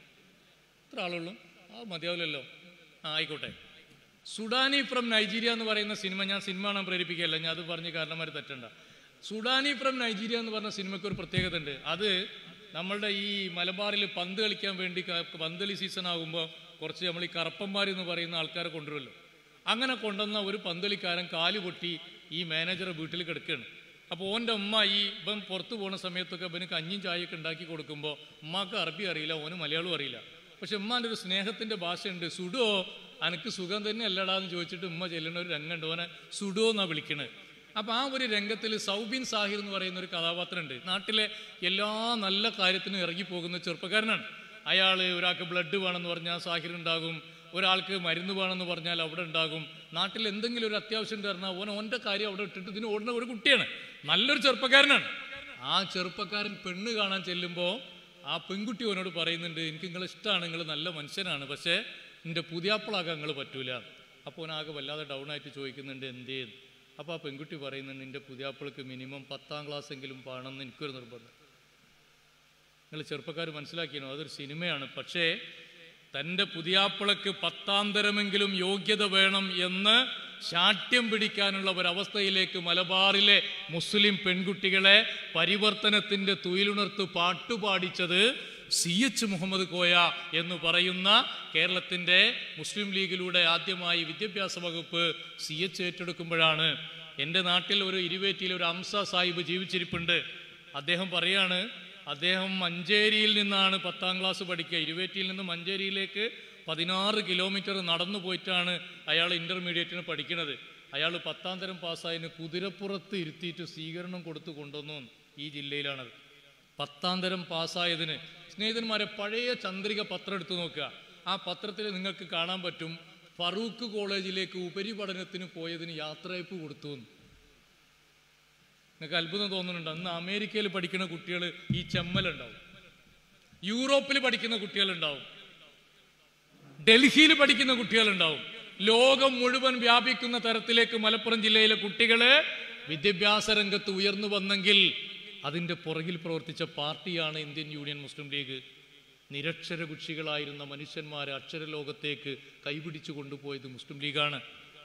ഇത്ര ആളുള്ളൂ ആ മതിയാവില്ലല്ലോ ആ ആയിക്കോട്ടെ സുഡാനി ഫ്രം നൈജീരിയ എന്ന് പറയുന്ന സിനിമ ഞാൻ സിനിമ കാണാൻ പ്രേരിപ്പിക്കുകയല്ല ഞാൻ അത് പറഞ്ഞ് കാരണന്മാർ തെറ്റണ്ട സുഡാനി ഫ്രം നൈജീരിയ എന്ന് പറഞ്ഞ സിനിമയ്ക്ക് ഒരു പ്രത്യേകത ഉണ്ട് അത് നമ്മളുടെ ഈ മലബാറിൽ പന്ത് കളിക്കാൻ വേണ്ടി ക- പന്ത് കളി സീസൺ ആകുമ്പോൾ കുറച്ച് നമ്മൾ ഈ കറപ്പന്മാർ എന്ന് പറയുന്ന ആൾക്കാരെ കൊണ്ടുവരുമല്ലോ അങ്ങനെ കൊണ്ടുവന്ന ഒരു പന്തളിക്കാരൻ കാല് പൊട്ടി ഈ മാനേജറെ വീട്ടിൽ കിടക്കുകയാണ് അപ്പോൾ ഓൻ്റെ ഉമ്മ ഈ ഇവൻ പുറത്ത് പോകുന്ന സമയത്തൊക്കെ ഇവന് കഞ്ഞിയും ചായയൊക്കെ ഉണ്ടാക്കി കൊടുക്കുമ്പോൾ ഉമ്മാക്ക് അറബി അറിയില്ല ഓന് മലയാളം അറിയില്ല പക്ഷെ ഉമ്മാൻ്റെ ഒരു സ്നേഹത്തിൻ്റെ ഭാഷയുണ്ട് സുഡോ അനക്ക് സുഖം തന്നെ അല്ലടാന്ന് ചോദിച്ചിട്ട് ഉമ്മ ചെല്ലുന്ന ഒരു രംഗമുണ്ട് ഓനെ സുഡോ എന്നാണ് വിളിക്കണത് അപ്പോൾ ആ ഒരു രംഗത്തിൽ സൗബിൻ സാഹിർ എന്ന് പറയുന്ന ഒരു കഥാപാത്രമുണ്ട് നാട്ടിലെ എല്ലാ നല്ല കാര്യത്തിനും ഇറങ്ങിപ്പോകുന്ന ചെറുപ്പക്കാരനാണ് അയാൾ ഒരാൾക്ക് ബ്ലഡ് വേണമെന്ന് പറഞ്ഞാൽ സാഹിർ ഉണ്ടാകും ഒരാൾക്ക് മരുന്ന് വേണമെന്ന് പറഞ്ഞാൽ അവിടെ ഉണ്ടാകും നാട്ടിൽ എന്തെങ്കിലും ഒരു അത്യാവശ്യം പറഞ്ഞാൽ ഓൻ ഓൻ്റെ കാര്യം അവിടെ ഇട്ടിട്ട് ഇതിന് ഓടുന്ന ഒരു കുട്ടിയാണ് നല്ലൊരു ചെറുപ്പക്കാരനാണ് ആ ചെറുപ്പക്കാരൻ പെണ്ണ് കാണാൻ ചെല്ലുമ്പോൾ ആ പെൺകുട്ടി ഓനോട് പറയുന്നുണ്ട് എനിക്ക് നിങ്ങളെ ഇഷ്ടമാണ് നിങ്ങൾ നല്ല മനുഷ്യനാണ് പക്ഷേ എൻ്റെ പുതിയാപ്പിളാക്കാൻ നിങ്ങൾ പറ്റൂല അപ്പോൾ ഓനാകെ വല്ലാതെ ഡൗൺ ആയിട്ട് ചോദിക്കുന്നുണ്ട് എന്തേ അപ്പോൾ ആ പെൺകുട്ടി പറയുന്നുണ്ട് എൻ്റെ പുതിയാപ്പിളക്ക് മിനിമം പത്താം ക്ലാസ് എങ്കിലും പാടണമെന്ന് എനിക്കൊരു നിർബന്ധം നിങ്ങൾ ചെറുപ്പക്കാർ മനസ്സിലാക്കിയണോ അതൊരു സിനിമയാണ് പക്ഷേ തൻ്റെ പുതിയാപ്പിളക്ക് പത്താന്തരമെങ്കിലും യോഗ്യത വേണം എന്ന് ശാഠ്യം പിടിക്കാനുള്ള ഒരവസ്ഥയിലേക്ക് മലബാറിലെ മുസ്ലിം പെൺകുട്ടികളെ പരിവർത്തനത്തിൻ്റെ തുയിലുണർത്ത് പാട്ടുപാടിച്ചത് സി എച്ച് മുഹമ്മദ് കോയ എന്ന് പറയുന്ന കേരളത്തിൻ്റെ മുസ്ലിം ലീഗിലൂടെ ആദ്യമായി വിദ്യാഭ്യാസ വകുപ്പ് സി എച്ച് ഏറ്റെടുക്കുമ്പോഴാണ് എൻ്റെ നാട്ടിൽ ഒരു ഇരുവേറ്റിയിൽ ഒരു അംസ സാഹിബ് ജീവിച്ചിരിപ്പുണ്ട് അദ്ദേഹം പറയാണ് അദ്ദേഹം മഞ്ചേരിയിൽ നിന്നാണ് പത്താം ക്ലാസ് പഠിക്കുക ഇരുവേറ്റിയിൽ നിന്ന് മഞ്ചേരിയിലേക്ക് പതിനാറ് കിലോമീറ്റർ നടന്നു പോയിട്ടാണ് അയാൾ ഇൻ്റർമീഡിയറ്റിന് പഠിക്കുന്നത് അയാൾ പത്താം തരം പാസ്സായതിന് കുതിരപ്പുറത്ത് ഇരുത്തിയിട്ട് സ്വീകരണം കൊടുത്തു കൊണ്ടുവന്നു ഈ ജില്ലയിലാണത് പത്താം തരം പാസ്സായതിന് സ്നേഹിതന്മാരെ പഴയ ചന്ദ്രിക പത്രം എടുത്തു നോക്കുക ആ പത്രത്തിൽ നിങ്ങൾക്ക് കാണാൻ പറ്റും ഫറൂഖ് കോളേജിലേക്ക് ഉപരിപഠനത്തിന് പോയതിന് യാത്രയപ്പ് കൊടുത്തു എന്ന്. നിങ്ങൾക്ക് അത്ഭുതം തോന്നുന്നുണ്ട് അന്ന് അമേരിക്കയിൽ പഠിക്കുന്ന കുട്ടികൾ ഈ ചെമ്മലുണ്ടാവും യൂറോപ്പിൽ പഠിക്കുന്ന കുട്ടികളുണ്ടാവും ഡൽഹിയിൽ പഠിക്കുന്ന കുട്ടികളുണ്ടാവും ലോകം മുഴുവൻ വ്യാപിക്കുന്ന തരത്തിലേക്ക് മലപ്പുറം ജില്ലയിലെ കുട്ടികള് വിദ്യാഭ്യാസ രംഗത്ത് ഉയർന്നു വന്നെങ്കിൽ അതിന്റെ പുറകിൽ പ്രവർത്തിച്ച പാർട്ടിയാണ് ഇന്ത്യൻ യൂണിയൻ മുസ്ലിം ലീഗ് നിരക്ഷര കുക്ഷികളായിരുന്ന മനുഷ്യന്മാരെ അക്ഷരലോകത്തേക്ക് കൈപിടിച്ചു കൊണ്ടുപോയത് മുസ്ലിം ലീഗാണ്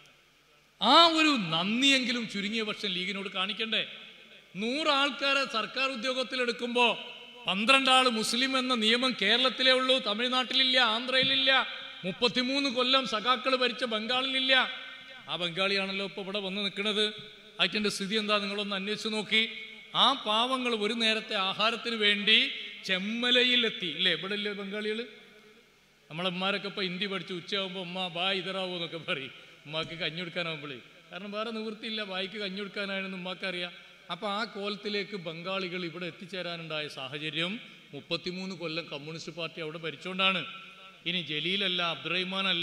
ആ ഒരു നന്ദിയെങ്കിലും ചുരുങ്ങിയ പക്ഷം ലീഗിനോട് കാണിക്കണ്ടേ നൂറ് ആൾക്കാരെ സർക്കാർ ഉദ്യോഗത്തിൽ എടുക്കുമ്പോൾ പന്ത്രണ്ടാള് മുസ്ലിം എന്ന നിയമം കേരളത്തിലേ ഉള്ളൂ തമിഴ്നാട്ടിലില്ല ആന്ധ്രയിലില്ല മുപ്പത്തിമൂന്ന് കൊല്ലം സഖാക്കൾ ഭരിച്ച ബംഗാളിലില്ല ആ ബംഗാളിയാണല്ലോ ഇപ്പോൾ ഇവിടെ വന്ന് നിൽക്കുന്നത് അതിൻ്റെ സ്ഥിതി എന്താ നിങ്ങളൊന്ന് അന്വേഷിച്ച് നോക്കി ആ പാവങ്ങൾ ഒരു നേരത്തെ ആഹാരത്തിന് വേണ്ടി ചെമ്മലയിലെത്തി ഇല്ലേ ഇവിടെ ഇല്ലേ ബംഗാളികൾ നമ്മളമ്മമാരൊക്കെ ഇപ്പൊ ഹിന്ദി പഠിച്ച് ഉച്ചയാകുമ്പോൾ ഉമ്മ ബാ ഇതറാവോ എന്നൊക്കെ പറയും ഉമ്മാക്ക് കഞ്ഞി കൊടുക്കാനാവുമ്പോഴേ കാരണം വേറെ നിവൃത്തിയില്ല ബായിക്ക് കഞ്ഞി കൊടുക്കാനാണെന്ന് ഉമ്മാക്ക് അറിയാം അപ്പൊ ആ കോലത്തിലേക്ക് ബംഗാളികൾ ഇവിടെ എത്തിച്ചേരാനുണ്ടായ സാഹചര്യം മുപ്പത്തിമൂന്ന് കൊല്ലം കമ്മ്യൂണിസ്റ്റ് പാർട്ടി അവിടെ ഭരിച്ചുകൊണ്ടാണ് ഇനി ജലീലല്ല അബ്ദുറഹിമാനല്ല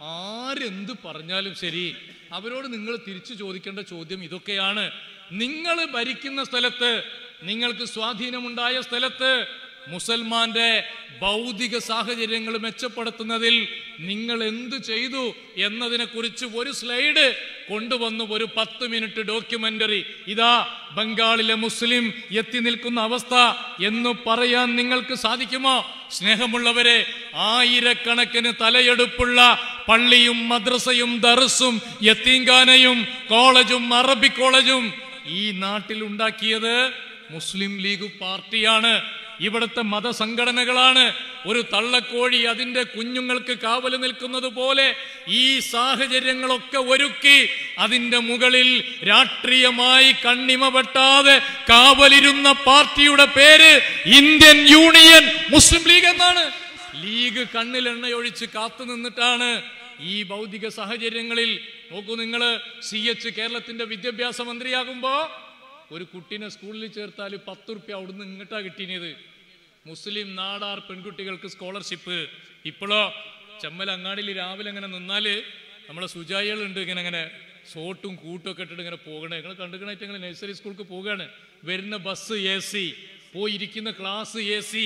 ആരെന്ത് പറഞ്ഞാലും ശരി അവരോട് നിങ്ങൾ തിരിച്ചു ചോദിക്കേണ്ട ചോദ്യം ഇതൊക്കെയാണ് നിങ്ങൾ ഭരിക്കുന്ന സ്ഥലത്ത് നിങ്ങൾക്ക് സ്വാധീനമുണ്ടായ സ്ഥലത്ത് മുസൽമാന്റെ ഭൗതിക സാഹചര്യങ്ങൾ മെച്ചപ്പെടുത്തുന്നതിൽ നിങ്ങൾ എന്തു ചെയ്തു എന്നതിനെ കുറിച്ച് ഒരു സ്ലൈഡ് കൊണ്ടുവന്നു ഒരു പത്ത് മിനിറ്റ് ഡോക്യുമെന്ററി ഇതാ ബംഗാളിലെ മുസ്ലിം എത്തി നിൽക്കുന്ന അവസ്ഥ എന്ന് പറയാൻ നിങ്ങൾക്ക് സാധിക്കുമോ സ്നേഹമുള്ളവരെ ആയിരക്കണക്കിന് തലയെടുപ്പുള്ള പള്ളിയും മദ്രസയും ദർസും യത്തീങ്കാനയും കോളേജും അറബി കോളേജും ഈ നാട്ടിൽ ഉണ്ടാക്കിയത് മുസ്ലിം ലീഗ് പാർട്ടിയാണ് ഇവിടുത്തെ മതസംഘടനകളാണ് ഒരു തള്ളക്കോഴി അതിന്റെ കുഞ്ഞുങ്ങൾക്ക് കാവല് നിൽക്കുന്നത് പോലെ ഈ സാഹചര്യങ്ങളൊക്കെ ഒരുക്കി അതിന്റെ മുകളിൽ രാഷ്ട്രീയമായി കണ്ണിമ വെട്ടാതെ കാവലിരുന്ന പാർട്ടിയുടെ പേര് ഇന്ത്യൻ യൂണിയൻ മുസ്ലിം ലീഗ് എന്നാണ് ലീഗ് കണ്ണിൽ എണ്ണയൊഴിച്ച് കാത്തു നിന്നിട്ടാണ് ഈ ഭൗതിക സാഹചര്യങ്ങളിൽ നോക്കൂ നിങ്ങൾ സി എച്ച് കേരളത്തിന്റെ വിദ്യാഭ്യാസ മന്ത്രിയാകുമ്പോ ഒരു കുട്ടീനെ സ്കൂളിൽ ചേർത്താൽ പത്ത് റുപ്യ അവിടുന്ന് ഇങ്ങോട്ടാ കിട്ടിയത് മുസ്ലിം നാടാർ പെൺകുട്ടികൾക്ക് സ്കോളർഷിപ്പ് ഇപ്പോഴോ ചെമ്മൽ അങ്ങാടിയിൽ രാവിലെ അങ്ങനെ നിന്നാല് നമ്മളെ സുജായികളുണ്ട് ഇങ്ങനെ അങ്ങനെ സോട്ടും കൂട്ടും ഒക്കെ ഇട്ടിട്ട് ഇങ്ങനെ പോകണേ നിങ്ങൾ കണ്ടുകണായിട്ട് ഇങ്ങനെ നഴ്സറി സ്കൂൾക്ക് പോവുകയാണ് വരുന്ന ബസ് എ സി പോയിരിക്കുന്ന ക്ലാസ് എ സി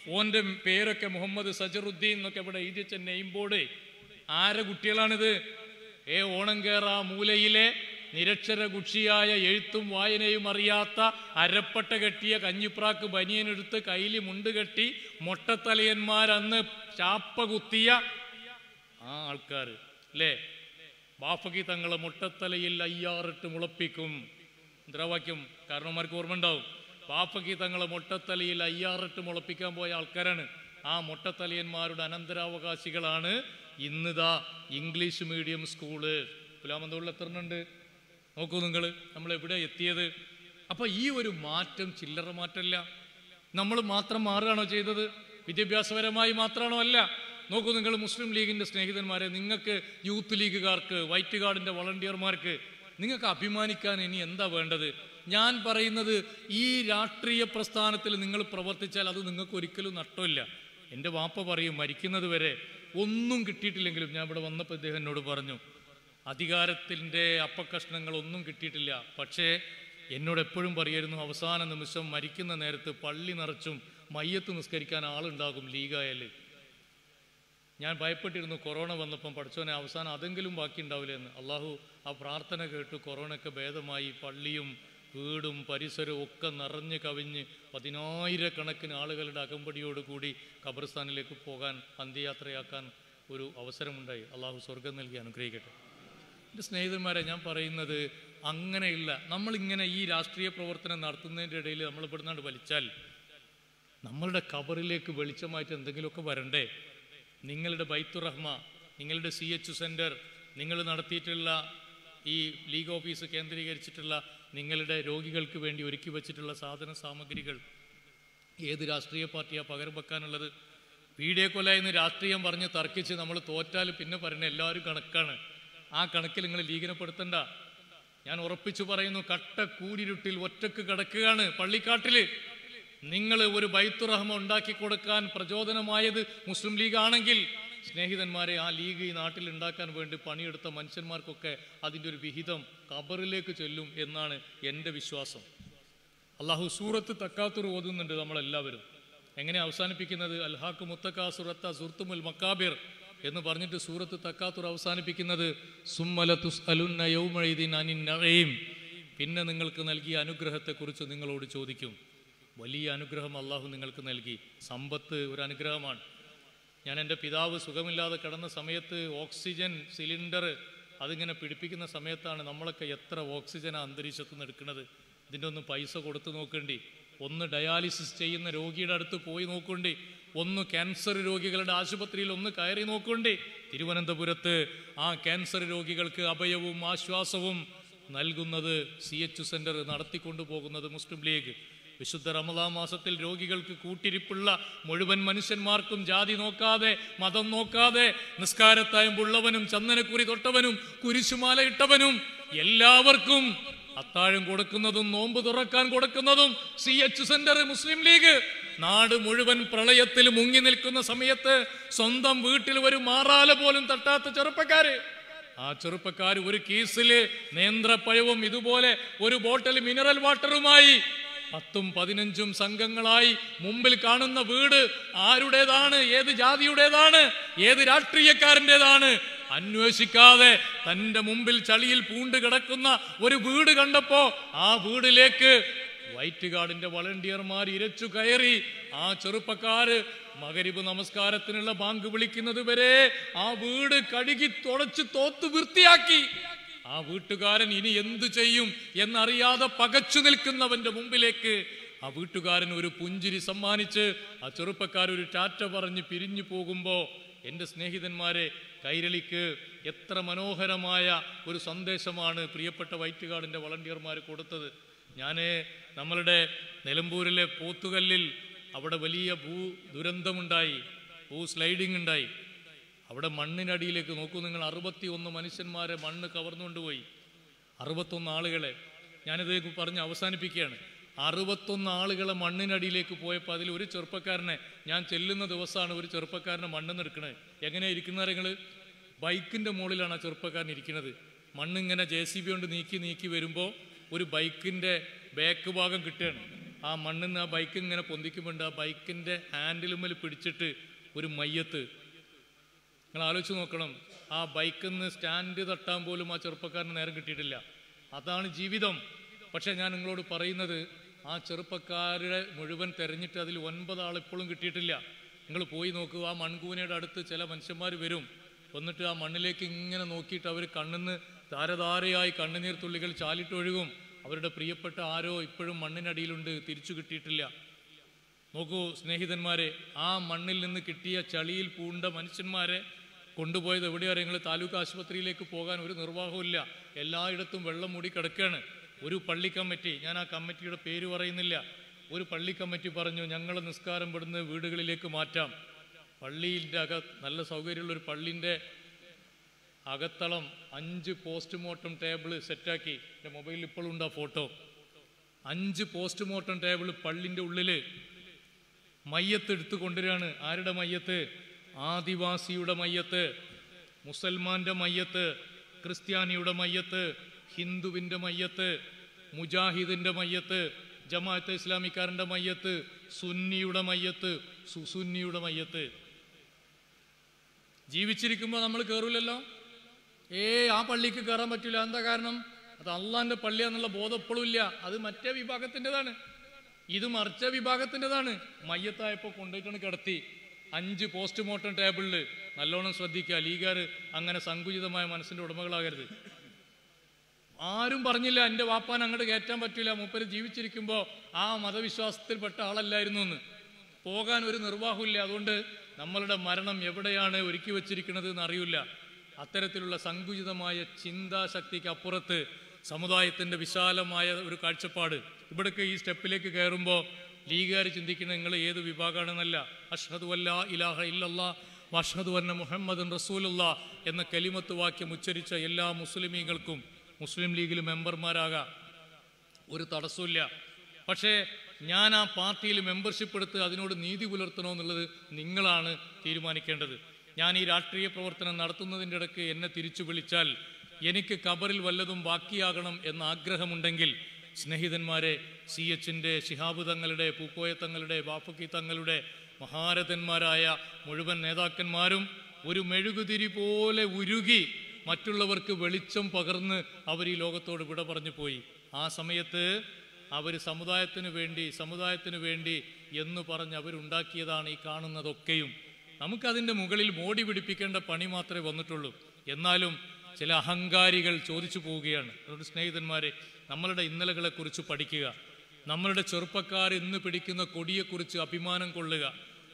ഓന്റെ പേരൊക്കെ മുഹമ്മദ് സജറുദ്ദീൻ എന്നൊക്കെ ഇവിടെ എഴുതി വെച്ച നെയിം ബോർഡ് ആരെ കുട്ടികളാണിത് ഏ ഓണങ്കേറ മൂലയിലെ നിരക്ഷര കുക്ഷിയായ എഴുത്തും വായനയും അറിയാത്ത അരപ്പട്ട കെട്ടിയ കഞ്ഞിപ്രാക്ക് ബനിയനെടുത്ത് കയ്യിൽ മുണ്ട് കെട്ടി മൊട്ടത്തലയന്മാരന്ന് ചാപ്പ കുത്തിയ ആ ആൾക്കാർ അല്ലേ ബാഫക്കി തങ്ങളെ മുട്ടത്തലയിൽ അയ്യാറിട്ട് മുളപ്പിക്കും മുദ്രാവാക്യം കാരണവന്മാർക്ക് ഓർമ്മ ഉണ്ടാവും ബാഫക്കി തങ്ങളെ മുട്ടത്തലയിൽ അയ്യാറിട്ട് മുളപ്പിക്കാൻ പോയ ആൾക്കാരാണ് ആ മുട്ടത്തലയന്മാരുടെ അനന്തരാവകാശികളാണ് ഇന്നിതാ ഇംഗ്ലീഷ് മീഡിയം സ്കൂള് പുലാമന്തോളിൽ എത്ര ഉണ്ട് നോക്കൂ നിങ്ങൾ നമ്മൾ എവിടെ എത്തിയത് അപ്പൊ ഈ ഒരു മാറ്റം ചില്ലറ മാറ്റമല്ല നമ്മൾ മാത്രം മാറുകയാണോ ചെയ്തത് വിദ്യാഭ്യാസപരമായി മാത്രമാണോ അല്ല നോക്കൂ നിങ്ങൾ മുസ്ലിം ലീഗിന്റെ സ്നേഹിതന്മാരെ നിങ്ങൾക്ക് യൂത്ത് ലീഗുകാർക്ക് വൈറ്റ് ഗാർഡിന്റെ വളണ്ടിയർമാർക്ക് നിങ്ങൾക്ക് അഭിമാനിക്കാൻ ഇനി എന്താ വേണ്ടത് ഞാൻ പറയുന്നത് ഈ രാഷ്ട്രീയ പ്രസ്ഥാനത്തിൽ നിങ്ങൾ പ്രവർത്തിച്ചാൽ അത് നിങ്ങൾക്ക് ഒരിക്കലും നഷ്ടമില്ല എൻ്റെ വാപ്പ പറയും മരിക്കുന്നത് വരെ ഒന്നും കിട്ടിയിട്ടില്ലെങ്കിലും ഞാൻ ഇവിടെ വന്നപ്പോൾ ഇദ്ദേഹം എന്നോട് പറഞ്ഞു അധികാരത്തിൻ്റെ അപ്പക്കഷ്ണങ്ങൾ ഒന്നും കിട്ടിയിട്ടില്ല പക്ഷേ എന്നോട് എപ്പോഴും പറയായിരുന്നു അവസാന നിമിഷം മരിക്കുന്ന നേരത്ത് പള്ളി നിറച്ചും മയ്യത്ത് നിസ്കരിക്കാൻ ആളുണ്ടാകും ലീഗായാൽ ഞാൻ ഭയപ്പെട്ടിരുന്നു കൊറോണ വന്നപ്പം പഠിച്ചോനെ അവസാനം അതെങ്കിലും ബാക്കി ഉണ്ടാവില്ല എന്ന് അള്ളാഹു ആ പ്രാർത്ഥന കേട്ട് കൊറോണയ്ക്ക് ഭേദമായി പള്ളിയും വീടും പരിസരവും ഒക്കെ നിറഞ്ഞു കവിഞ്ഞ് പതിനായിരക്കണക്കിന് ആളുകളുടെ അകമ്പടിയോടുകൂടി ഖബർസ്ഥാനിലേക്ക് പോകാൻ അന്ത്യയാത്രയാക്കാൻ ഒരു അവസരമുണ്ടായി അള്ളാഹു സ്വർഗം നൽകി അനുഗ്രഹിക്കട്ടെ എൻ്റെ സ്നേഹിതന്മാരെ ഞാൻ പറയുന്നത് അങ്ങനെയില്ല നമ്മളിങ്ങനെ ഈ രാഷ്ട്രീയ പ്രവർത്തനം നടത്തുന്നതിൻ്റെ ഇടയിൽ നമ്മൾ ഇവിടുന്നാണ്ട് വലിച്ചാൽ നമ്മളുടെ ഖബറിലേക്ക് വെളിച്ചമായിട്ട് എന്തെങ്കിലുമൊക്കെ വരണ്ടേ നിങ്ങളുടെ ബൈത്തുറഹ്മ നിങ്ങളുടെ സി എച്ച് സെൻറ്റർ നിങ്ങൾ നടത്തിയിട്ടുള്ള ഈ ലീഗ് ഓഫീസ് കേന്ദ്രീകരിച്ചിട്ടുള്ള നിങ്ങളുടെ രോഗികൾക്ക് വേണ്ടി ഒരുക്കി വച്ചിട്ടുള്ള സാധന സാമഗ്രികൾ ഏത് രാഷ്ട്രീയ പാർട്ടിയാണ് പകരം വെക്കാനുള്ളത് വീഡിയോ കൊല എന്ന് രാഷ്ട്രീയം പറഞ്ഞ് തർക്കിച്ച് നമ്മൾ തോറ്റാൽ പിന്നെ പറയുന്ന എല്ലാവരും കണക്കാണ് ആ കണക്കിൽ നിങ്ങൾ ലീഗിനെ പെടുത്തണ്ട ഞാൻ ഉറപ്പിച്ചു പറയുന്നു കട്ട കൂരിരുട്ടിൽ ഒറ്റക്ക് കിടക്കുകയാണ് പള്ളിക്കാട്ടില് നിങ്ങൾ ഒരു ബൈത്തുറഹ്മ ഉണ്ടാക്കി കൊടുക്കാൻ പ്രചോദനമായത് മുസ്ലിം ലീഗ് ആണെങ്കിൽ സ്നേഹിതന്മാരെ ആ ലീഗ് ഈ നാട്ടിൽ ഉണ്ടാക്കാൻ വേണ്ടി പണിയെടുത്ത മനുഷ്യന്മാർക്കൊക്കെ അതിൻ്റെ ഒരു വിഹിതം ഖബറിലേക്ക് ചെല്ലും എന്നാണ് എൻ്റെ വിശ്വാസം അള്ളാഹു സൂറത്ത് തക്കാത്തുർ ഓതുന്നുണ്ട് നമ്മളെല്ലാവരും എങ്ങനെ അവസാനിപ്പിക്കുന്നത് അൽഹാക്ക് മുത്തക്കാ സുറത്ത സുർത്തുമുൽ മക്കാബിർ എന്ന് പറഞ്ഞിട്ട് സൂറത്ത് തക്കാത്തുർ അവസാനിപ്പിക്കുന്നത് സുമ്മല തുസ് അലുന്ന യൗമഴീദിൻ അനിൻ നഴയും പിന്നെ നിങ്ങൾക്ക് നൽകിയ അനുഗ്രഹത്തെക്കുറിച്ച് നിങ്ങളോട് ചോദിക്കും വലിയ അനുഗ്രഹം അള്ളാഹു നിങ്ങൾക്ക് നൽകി സമ്പത്ത് ഒരു അനുഗ്രഹമാണ് ഞാൻ എൻ്റെ പിതാവ് സുഖമില്ലാതെ കിടന്ന സമയത്ത് ഓക്സിജൻ സിലിണ്ടർ അതിങ്ങനെ പിടിപ്പിക്കുന്ന സമയത്താണ് നമ്മളൊക്കെ എത്ര ഓക്സിജൻ അന്തരീക്ഷത്തിൽ നിന്ന് എടുക്കുന്നത് ഇതിൻ്റെ ഒന്ന് പൈസ കൊടുത്ത് നോക്കേണ്ടി ഒന്ന് ഡയാലിസിസ് ചെയ്യുന്ന രോഗിയുടെ അടുത്ത് പോയി നോക്കേണ്ടി ഒന്ന് ക്യാൻസർ രോഗികളുടെ ആശുപത്രിയിൽ ഒന്ന് കയറി നോക്കേണ്ടി തിരുവനന്തപുരത്ത് ആ ക്യാൻസർ രോഗികൾക്ക് അഭയവും ആശ്വാസവും നൽകുന്നത് സി എച്ച് സെൻറ്റർ നടത്തിക്കൊണ്ടു പോകുന്നത് മുസ്ലിം ലീഗ് വിശുദ്ധ റമദാ മാസത്തിൽ രോഗികൾക്ക് കൂട്ടിരിപ്പുള്ള മുഴുവൻ മനുഷ്യന്മാർക്കും ജാതി നോക്കാതെ മതം നോക്കാതെ നിസ്കാരത്തായുമ്പുള്ളവനും ചന്ദനക്കുരി തൊട്ടവനും കുരിശുമാല ഇട്ടവനും എല്ലാവർക്കും അത്താഴം കൊടുക്കുന്നതും നോമ്പ് തുറക്കാൻ കൊടുക്കുന്നതും C H centre Muslim League നാട് മുഴുവൻ പ്രളയത്തിൽ മുങ്ങി നിൽക്കുന്ന സമയത്ത് സ്വന്തം വീട്ടിൽ ഒരു മാറാല പോലും തട്ടാത്ത ചെറുപ്പക്കാര് ആ ചെറുപ്പക്കാർ ഒരു കീസില് നേന്ത്രപ്പഴവും ഇതുപോലെ ഒരു ബോട്ടിൽ മിനറൽ വാട്ടറുമായി പത്തും പതിനഞ്ചും സംഘങ്ങളായി മുമ്പിൽ കാണുന്ന വീട് ആരുടേതാണ് ഏത് ജാതിയുടേതാണ് ഏത് രാഷ്ട്രീയക്കാരൻ്റെതാണ് അന്വേഷിക്കാതെ തന്റെ മുമ്പിൽ ചളിയിൽ പൂണ്ട് കിടക്കുന്ന ഒരു വീട് കണ്ടപ്പോ ആ വീടിലേക്ക് വൈറ്റ് ഗാർഡിന്റെ വളണ്ടിയർമാർ ഇരച്ചു കയറി ആ ചെറുപ്പക്കാര് മകരിബ് നമസ്കാരത്തിനുള്ള ബാങ്ക് വിളിക്കുന്നത് വരെ ആ വീട് കഴുകി തുടച്ച് തോത്ത് വൃത്തിയാക്കി ആ വീട്ടുകാരൻ ഇനി എന്തു ചെയ്യും എന്നറിയാതെ പകച്ചു നിൽക്കുന്നവന്റെ മുമ്പിലേക്ക് ആ വീട്ടുകാരൻ ഒരു പുഞ്ചിരി സമ്മാനിച്ച് ആ ചെറുപ്പക്കാർ ഒരു ടാറ്റ പറഞ്ഞ് പിരിഞ്ഞു പോകുമ്പോ എൻ്റെ സ്നേഹിതന്മാരെ കൈരളിക്ക് എത്ര മനോഹരമായ ഒരു സന്ദേശമാണ് പ്രിയപ്പെട്ട വൈറ്റുകാടിൻ്റെ വളണ്ടിയർമാർ കൊടുത്തത് ഞാൻ നമ്മളുടെ നിലമ്പൂരിലെ പോത്തുകല്ലിൽ അവിടെ വലിയ ഭൂ ദുരന്തമുണ്ടായി ഭൂ സ്ലൈഡിംഗ് ഉണ്ടായി അവിടെ മണ്ണിനടിയിലേക്ക് നോക്കൂ നിങ്ങൾ അറുപത്തി ഒന്ന് മനുഷ്യന്മാരെ മണ്ണ് കവർന്നുകൊണ്ടുപോയി അറുപത്തൊന്ന് ആളുകളെ ഞാനിത് പറഞ്ഞ് അവസാനിപ്പിക്കുകയാണ് അറുപത്തൊന്ന് ആളുകളെ മണ്ണിനടിയിലേക്ക് പോയപ്പോൾ അതിൽ ഒരു ചെറുപ്പക്കാരനെ ഞാൻ ചെല്ലുന്ന ദിവസമാണ് ഒരു ചെറുപ്പക്കാരനെ മണ്ണ് നിൽക്കണത് എങ്ങനെയാണ് ഇരിക്കുന്നത് നിങ്ങൾ ബൈക്കിൻ്റെ മുകളിലാണ് ആ ചെറുപ്പക്കാരൻ ഇരിക്കുന്നത് മണ്ണിങ്ങനെ ജെ സി ബി കൊണ്ട് നീക്കി നീക്കി വരുമ്പോൾ ഒരു ബൈക്കിൻ്റെ ബാക്ക് ഭാഗം കിട്ടുകയാണ് ആ മണ്ണിൽ നിന്ന് ആ ബൈക്ക് ഇങ്ങനെ പൊന്തിക്കുമ്പോണ്ട് ആ ബൈക്കിൻ്റെ ഹാൻഡിലുമ്മൽ പിടിച്ചിട്ട് ഒരു മയ്യത്ത് നിങ്ങൾ ആലോചിച്ച് നോക്കണം ആ ബൈക്കിൽ നിന്ന് സ്റ്റാൻഡ് തട്ടാൻ പോലും ആ ചെറുപ്പക്കാരന് നേരം കിട്ടിയിട്ടില്ല അതാണ് ജീവിതം പക്ഷേ ഞാൻ നിങ്ങളോട് പറയുന്നത് ആ ചെറുപ്പക്കാരുടെ മുഴുവൻ തെരഞ്ഞിട്ട് അതിൽ ഒൻപത് ആൾ ഇപ്പോഴും കിട്ടിയിട്ടില്ല നിങ്ങൾ പോയി നോക്കൂ ആ മൺകൂനയുടെ അടുത്ത് ചില മനുഷ്യന്മാർ വരും വന്നിട്ട് ആ മണ്ണിലേക്ക് ഇങ്ങനെ നോക്കിയിട്ട് അവർ കണ്ണിന്ന് ധാരധാരയായി കണ്ണുനീർ തുള്ളികൾ ചാലിട്ടൊഴുകും അവരുടെ പ്രിയപ്പെട്ട ആരോ ഇപ്പോഴും മണ്ണിനടിയിലുണ്ട് തിരിച്ചു കിട്ടിയിട്ടില്ല നോക്കൂ സ്നേഹിതന്മാരെ ആ മണ്ണിൽ നിന്ന് കിട്ടിയ ചളിയിൽ പൂണ്ട മനുഷ്യന്മാരെ കൊണ്ടുപോയത് എവിടെയാണ് നിങ്ങൾ താലൂക്ക് ആശുപത്രിയിലേക്ക് പോകാൻ ഒരു നിർവാഹമില്ല എല്ലായിടത്തും വെള്ളം മൂടി കിടക്കുകയാണ് ഒരു പള്ളി കമ്മിറ്റി ഞാൻ ആ കമ്മിറ്റിയുടെ പേര് പറയുന്നില്ല ഒരു പള്ളി കമ്മിറ്റി പറഞ്ഞു ഞങ്ങൾ നിസ്കാരം ഇവിടുന്ന് വീടുകളിലേക്ക് മാറ്റാം പള്ളിയിൻ്റെ അക നല്ല സൗകര്യമുള്ള ഒരു പള്ളിൻ്റെ അകത്തളം അഞ്ച് പോസ്റ്റ്മോർട്ടം ടേബിൾ സെറ്റാക്കി എൻ്റെ മൊബൈലിൽ ഇപ്പോഴും ഉണ്ട് ആ ഫോട്ടോ അഞ്ച് പോസ്റ്റ്മോർട്ടം ടേബിൾ പള്ളിൻ്റെ ഉള്ളിൽ മയ്യത്ത് എടുത്തു കൊണ്ടുവരികയാണ് ആരുടെ മയ്യത്ത് ആദിവാസിയുടെ മയ്യത്ത് മുസൽമാന്റെ മയ്യത്ത് ക്രിസ്ത്യാനിയുടെ മയ്യത്ത് ഹിന്ദുവിൻ്റെ മയ്യത്ത് മുജാഹിദിൻ്റെ മയ്യത്ത് ജമാഅത്തെ ഇസ്ലാമിക്കാരൻ്റെ മയ്യത്ത് സുന്നിയുടെ മയ്യത്ത് സുസുന്നിയുടെ മയ്യത്ത് ജീവിച്ചിരിക്കുമ്പോൾ നമ്മൾ കയറൂലല്ലോ ഏ ആ പള്ളിക്ക് കയറാൻ പറ്റില്ല എന്താ കാരണം അത് അള്ളാന്റെ പള്ളിയാന്നുള്ള ബോധം എപ്പോഴും ഇല്ല അത് മറ്റേ വിഭാഗത്തിൻ്റെതാണ് ഇത് മറിച്ച വിഭാഗത്തിൻ്റെതാണ് മയ്യത്തായപ്പോൾ കൊണ്ടുപോയിട്ടാണ് കിടത്തി അഞ്ച് പോസ്റ്റ്മോർട്ടം ടേബിളിൽ നല്ലോണം ശ്രദ്ധിക്കുക ലീഗാർ അങ്ങനെ സങ്കുചിതമായ മനസ്സിന്റെ ഉടമകളാകരുത് ആരും പറഞ്ഞില്ല എൻ്റെ വാപ്പാൻ അങ്ങോട്ട് കയറ്റാൻ പറ്റില്ല മൂപ്പര് ജീവിച്ചിരിക്കുമ്പോൾ ആ മതവിശ്വാസത്തിൽപ്പെട്ട ആളല്ലായിരുന്നു എന്ന് പോകാൻ ഒരു നിർവാഹമില്ല അതുകൊണ്ട് നമ്മളുടെ മരണം എവിടെയാണ് ഒരുക്കി വച്ചിരിക്കുന്നത് എന്ന് അറിയില്ല അത്തരത്തിലുള്ള സങ്കുചിതമായ ചിന്താശക്തിക്ക് അപ്പുറത്ത് സമുദായത്തിൻ്റെ വിശാലമായ ഒരു കാഴ്ചപ്പാട് ഇവിടേക്ക് ഈ സ്റ്റെപ്പിലേക്ക് കയറുമ്പോൾ ലീഗുകാർ ചിന്തിക്കുന്നത് നിങ്ങൾ ഏത് വിഭാഗമാണെന്നല്ല അഷ്ഹദു അല്ലാ ഇലാഹ ഇല്ലല്ലാ വഷ്ഹദു അന്ന മുഹമ്മദ് റസൂലുള്ള എന്ന കലിമത്ത് വാക്യം ഉച്ചരിച്ച എല്ലാ മുസ്ലിമീങ്ങൾക്കും മുസ്ലിം ലീഗിൽ മെമ്പർമാരാകാം ഒരു തടസ്സമില്ല പക്ഷേ ഞാൻ ആ പാർട്ടിയിൽ മെമ്പർഷിപ്പ് എടുത്ത് അതിനോട് നീതി പുലർത്തണോ എന്നുള്ളത് നിങ്ങളാണ് തീരുമാനിക്കേണ്ടത് ഞാൻ ഈ രാഷ്ട്രീയ പ്രവർത്തനം നടത്തുന്നതിൻ്റെ ഇടയ്ക്ക് എന്നെ തിരിച്ചു വിളിച്ചാൽ എനിക്ക് കബറിൽ വല്ലതും ബാക്കിയാകണം എന്ന ആഗ്രഹമുണ്ടെങ്കിൽ സ്നേഹിതന്മാരെ സി എച്ചിൻ്റെ ശിഹാബ് തങ്ങളുടെ പൂക്കോയ തങ്ങളുടെ ബാഫക്കി തങ്ങളുടെ മഹാരഥന്മാരായ മുഴുവൻ നേതാക്കന്മാരും ഒരു മെഴുകുതിരി പോലെ ഉരുകി മറ്റുള്ളവർക്ക് വെളിച്ചം പകർന്ന് അവർ ഈ ലോകത്തോട് വിട പറഞ്ഞു പോയി ആ സമയത്ത് അവർ സമുദായത്തിന് വേണ്ടി സമുദായത്തിന് വേണ്ടി എന്ന് പറഞ്ഞ് അവരുണ്ടാക്കിയതാണ് ഈ കാണുന്നതൊക്കെയും നമുക്കതിൻ്റെ മുകളിൽ മോടി പിടിപ്പിക്കേണ്ട പണി മാത്രമേ വന്നിട്ടുള്ളൂ എന്നാലും ചില അഹങ്കാരികൾ ചോദിച്ചു പോവുകയാണ് അതുകൊണ്ട് സ്നേഹിതന്മാരെ നമ്മളുടെ ഇന്നലകളെക്കുറിച്ച് പഠിക്കുക നമ്മളുടെ ചെറുപ്പക്കാർ ഇന്ന് പിടിക്കുന്ന കൊടിയെക്കുറിച്ച് അഭിമാനം കൊള്ളുക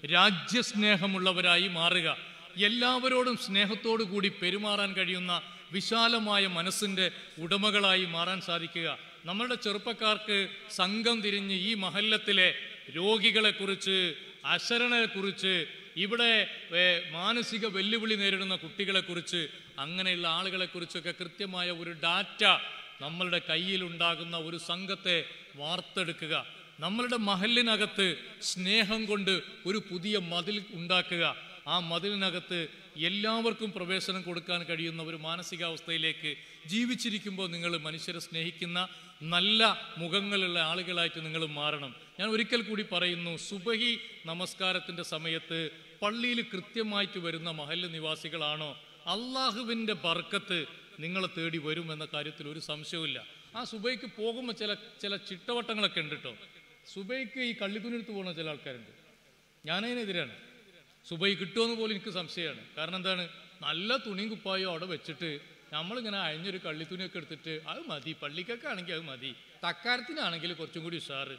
രാജ്യസ്നേഹമുള്ളവരായി മാറുക എല്ലാവരോടും സ്നേഹത്തോടു കൂടി പെരുമാറാൻ കഴിയുന്ന വിശാലമായ മനസ്സിൻ്റെ ഉടമകളായി മാറാൻ സാധിക്കുക നമ്മളുടെ ചെറുപ്പക്കാർക്ക് സംഘം തിരിഞ്ഞ് ഈ മഹല്ലത്തിലെ രോഗികളെക്കുറിച്ച് അശരണരെക്കുറിച്ച് ഇവിടെ ഏ, മാനസിക വെല്ലുവിളി നേരിടുന്ന കുട്ടികളെക്കുറിച്ച് അങ്ങനെയുള്ള ആളുകളെക്കുറിച്ചൊക്കെ കൃത്യമായ ഒരു ഡാറ്റ നമ്മളുടെ കയ്യിലുണ്ടാകുന്ന ഒരു സംഘത്തെ വാർത്തെടുക്കുക നമ്മളുടെ മഹലിനകത്ത് സ്നേഹം കൊണ്ട് ഒരു പുതിയ മതിൽ ഉണ്ടാക്കുക ആ മതിലിനകത്ത് എല്ലാവർക്കും പ്രവേശനം കൊടുക്കാൻ കഴിയുന്ന ഒരു മാനസികാവസ്ഥയിലേക്ക് ജീവിച്ചിരിക്കുമ്പോൾ നിങ്ങൾ മനുഷ്യരെ സ്നേഹിക്കുന്ന നല്ല മുഖങ്ങളുള്ള ആളുകളായിട്ട് നിങ്ങൾ മാറണം ഞാൻ ഒരിക്കൽ കൂടി പറയുന്നു സുബഹി നമസ്കാരത്തിൻ്റെ സമയത്ത് പള്ളിയിൽ കൃത്യമായിട്ട് വരുന്ന മഹല്ല് നിവാസികളാണോ അള്ളാഹുവിൻ്റെ ബർക്കത്ത് നിങ്ങളെ തേടി വരും എന്ന കാര്യത്തിൽ ഒരു സംശയവുമില്ല ആ സുബൈക്ക് പോകുമ്പോൾ ചില ചില ചിട്ടവട്ടങ്ങളൊക്കെ ഉണ്ട് കേട്ടോ സുബൈക്ക് ഈ കള്ളിത്തുണിയെടുത്ത് പോകുന്ന ചില ആൾക്കാരുണ്ട് ഞാനതിനെതിരാണ് സുബൈ കിട്ടുമെന്ന് പോലും എനിക്ക് സംശയമാണ് കാരണം എന്താണ് നല്ല തുണിയും കുപ്പായോ അവിടെ വെച്ചിട്ട് നമ്മളിങ്ങനെ അയഞ്ഞൊരു കള്ളിത്തുണിയൊക്കെ എടുത്തിട്ട് അത് മതി പള്ളിക്കൊക്കെ ആണെങ്കിൽ അത് മതി തക്കാരത്തിനാണെങ്കിൽ കുറച്ചും കൂടി ഉഷാറ്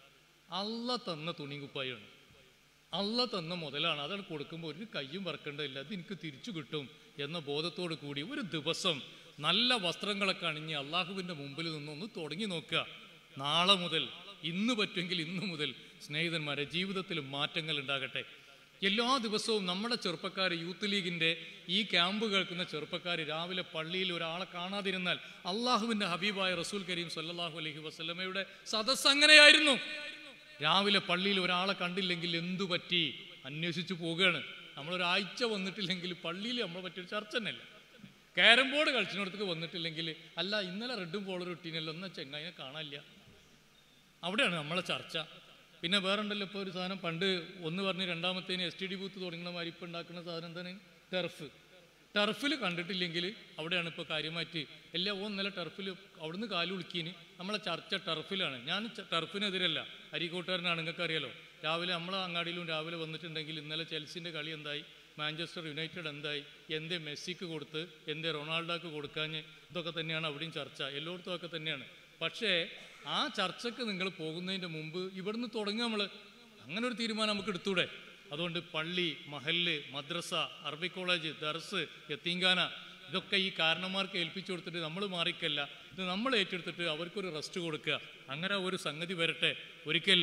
അള്ള തന്ന തുണിയും കുപ്പായാണ് അള്ള തന്ന മുതലാണ് അതാണ് കൊടുക്കുമ്പോൾ ഒരു കയ്യും വറക്കേണ്ടതില്ല അത് എനിക്ക് തിരിച്ചു കിട്ടും എന്ന ബോധത്തോടു കൂടി ഒരു ദിവസം നല്ല വസ്ത്രങ്ങളൊക്കെ അണിഞ്ഞ് അള്ളാഹുവിൻ്റെ മുമ്പിൽ നിന്നൊന്ന് തുടങ്ങി നോക്കുക നാളെ മുതൽ ഇന്ന് പറ്റുമെങ്കിൽ ഇന്ന് മുതൽ സ്നേഹിതന്മാരെ ജീവിതത്തിൽ മാറ്റങ്ങൾ ഉണ്ടാകട്ടെ എല്ലാ ദിവസവും നമ്മുടെ ചെറുപ്പക്കാർ യൂത്ത് ലീഗിൻ്റെ ഈ ക്യാമ്പ് കേൾക്കുന്ന ചെറുപ്പക്കാർ രാവിലെ പള്ളിയിൽ ഒരാളെ കാണാതിരുന്നാൽ അള്ളാഹുവിൻ്റെ ഹബീബായ റസൂൽ കരീം സല്ലല്ലാഹു അലൈഹി വസല്ലമയുടെ സദസ്സ് അങ്ങനെയായിരുന്നു രാവിലെ പള്ളിയിൽ ഒരാളെ കണ്ടില്ലെങ്കിൽ എന്തു പറ്റി അന്വേഷിച്ചു പോവുകയാണ് നമ്മളൊരാഴ്ച വന്നിട്ടില്ലെങ്കിൽ പള്ളിയിൽ നമ്മളെ പറ്റിയൊരു ചർച്ച തന്നെയല്ല ക്യാരം ബോർഡ് കളിച്ചിടത്തേക്ക് വന്നിട്ടില്ലെങ്കിൽ അല്ല ഇന്നലെ റെഡും ബോളറും ഇട്ടീനല്ലോ എന്നാ ചെങ്ങായിനെ കാണാനില്ല അവിടെയാണ് നമ്മളെ ചർച്ച പിന്നെ വേറെ ഉണ്ടല്ലോ ഇപ്പോൾ ഒരു സാധനം പണ്ട് ഒന്ന് പറഞ്ഞ് രണ്ടാമത്തേന് എസ് ടി ഡി ബൂത്ത് തുടങ്ങുന്ന മാതിരി ഇപ്പം ഉണ്ടാക്കുന്ന സാധനം എന്താണ് ടെർഫ് ടെർഫിൽ കണ്ടിട്ടില്ലെങ്കിൽ അവിടെയാണ് ഇപ്പോൾ കാര്യമായിട്ട് എല്ലാം ഓ ഇന്നലെ ടെർഫിൽ അവിടുന്ന് കാലുളുക്കീന് നമ്മളെ ചർച്ച ടെർഫിലാണ് ഞാൻ ച- ടെർഫിനെതിരല്ല അരിക്കോട്ടുകാരനാണ് നിങ്ങൾക്ക് അറിയാലോ രാവിലെ നമ്മളെ അങ്ങാടിയിലും രാവിലെ വന്നിട്ടുണ്ടെങ്കിൽ ഇന്നലെ ചെൽസിൻ്റെ കളി എന്തായി മാഞ്ചസ്റ്റർ യുണൈറ്റഡ് എന്തായി എന്തേ മെസ്സിക്ക് കൊടുത്ത് എന്തേ റൊണാൾഡോക്ക് കൊടുക്കാഞ്ഞ് ഇതൊക്കെ തന്നെയാണ് അവിടെയും ചർച്ച എല്ലായിടത്തും ഒക്കെ തന്നെയാണ് പക്ഷേ ആ ചർച്ചക്ക് നിങ്ങൾ പോകുന്നതിൻ്റെ മുമ്പ് ഇവിടുന്ന് തുടങ്ങുക നമ്മൾ അങ്ങനെ ഒരു തീരുമാനം നമുക്ക് എടുത്തൂടെ അതുകൊണ്ട് പള്ളി മഹല്ല് മദ്രസ അറബി കോളേജ് ദർസ് യത്തീങ്കാന ഇതൊക്കെ ഈ കാരണന്മാർക്ക് ഏൽപ്പിച്ചു കൊടുത്തിട്ട് നമ്മൾ മാറിക്കല്ല ഇത് നമ്മൾ ഏറ്റെടുത്തിട്ട് അവർക്കൊരു റെസ്റ്റ് കൊടുക്കുക അങ്ങനെ ഒരു സംഗതി വരട്ടെ ഒരിക്കൽ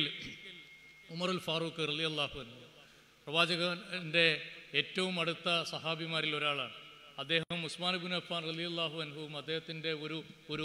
ഉമറുൽ ഫാറൂഖ് റലി അള്ളാഹു പ്രവാചകന്റെ ഏറ്റവും അടുത്ത സഹാബിമാരിൽ ഒരാളാണ് അദ്ദേഹം ഉസ്മാൻ ബിൻ അഫ്ഫാൻ റലി അള്ളാഹു അൻഹുവും അദ്ദേഹത്തിൻ്റെ ഒരു ഒരു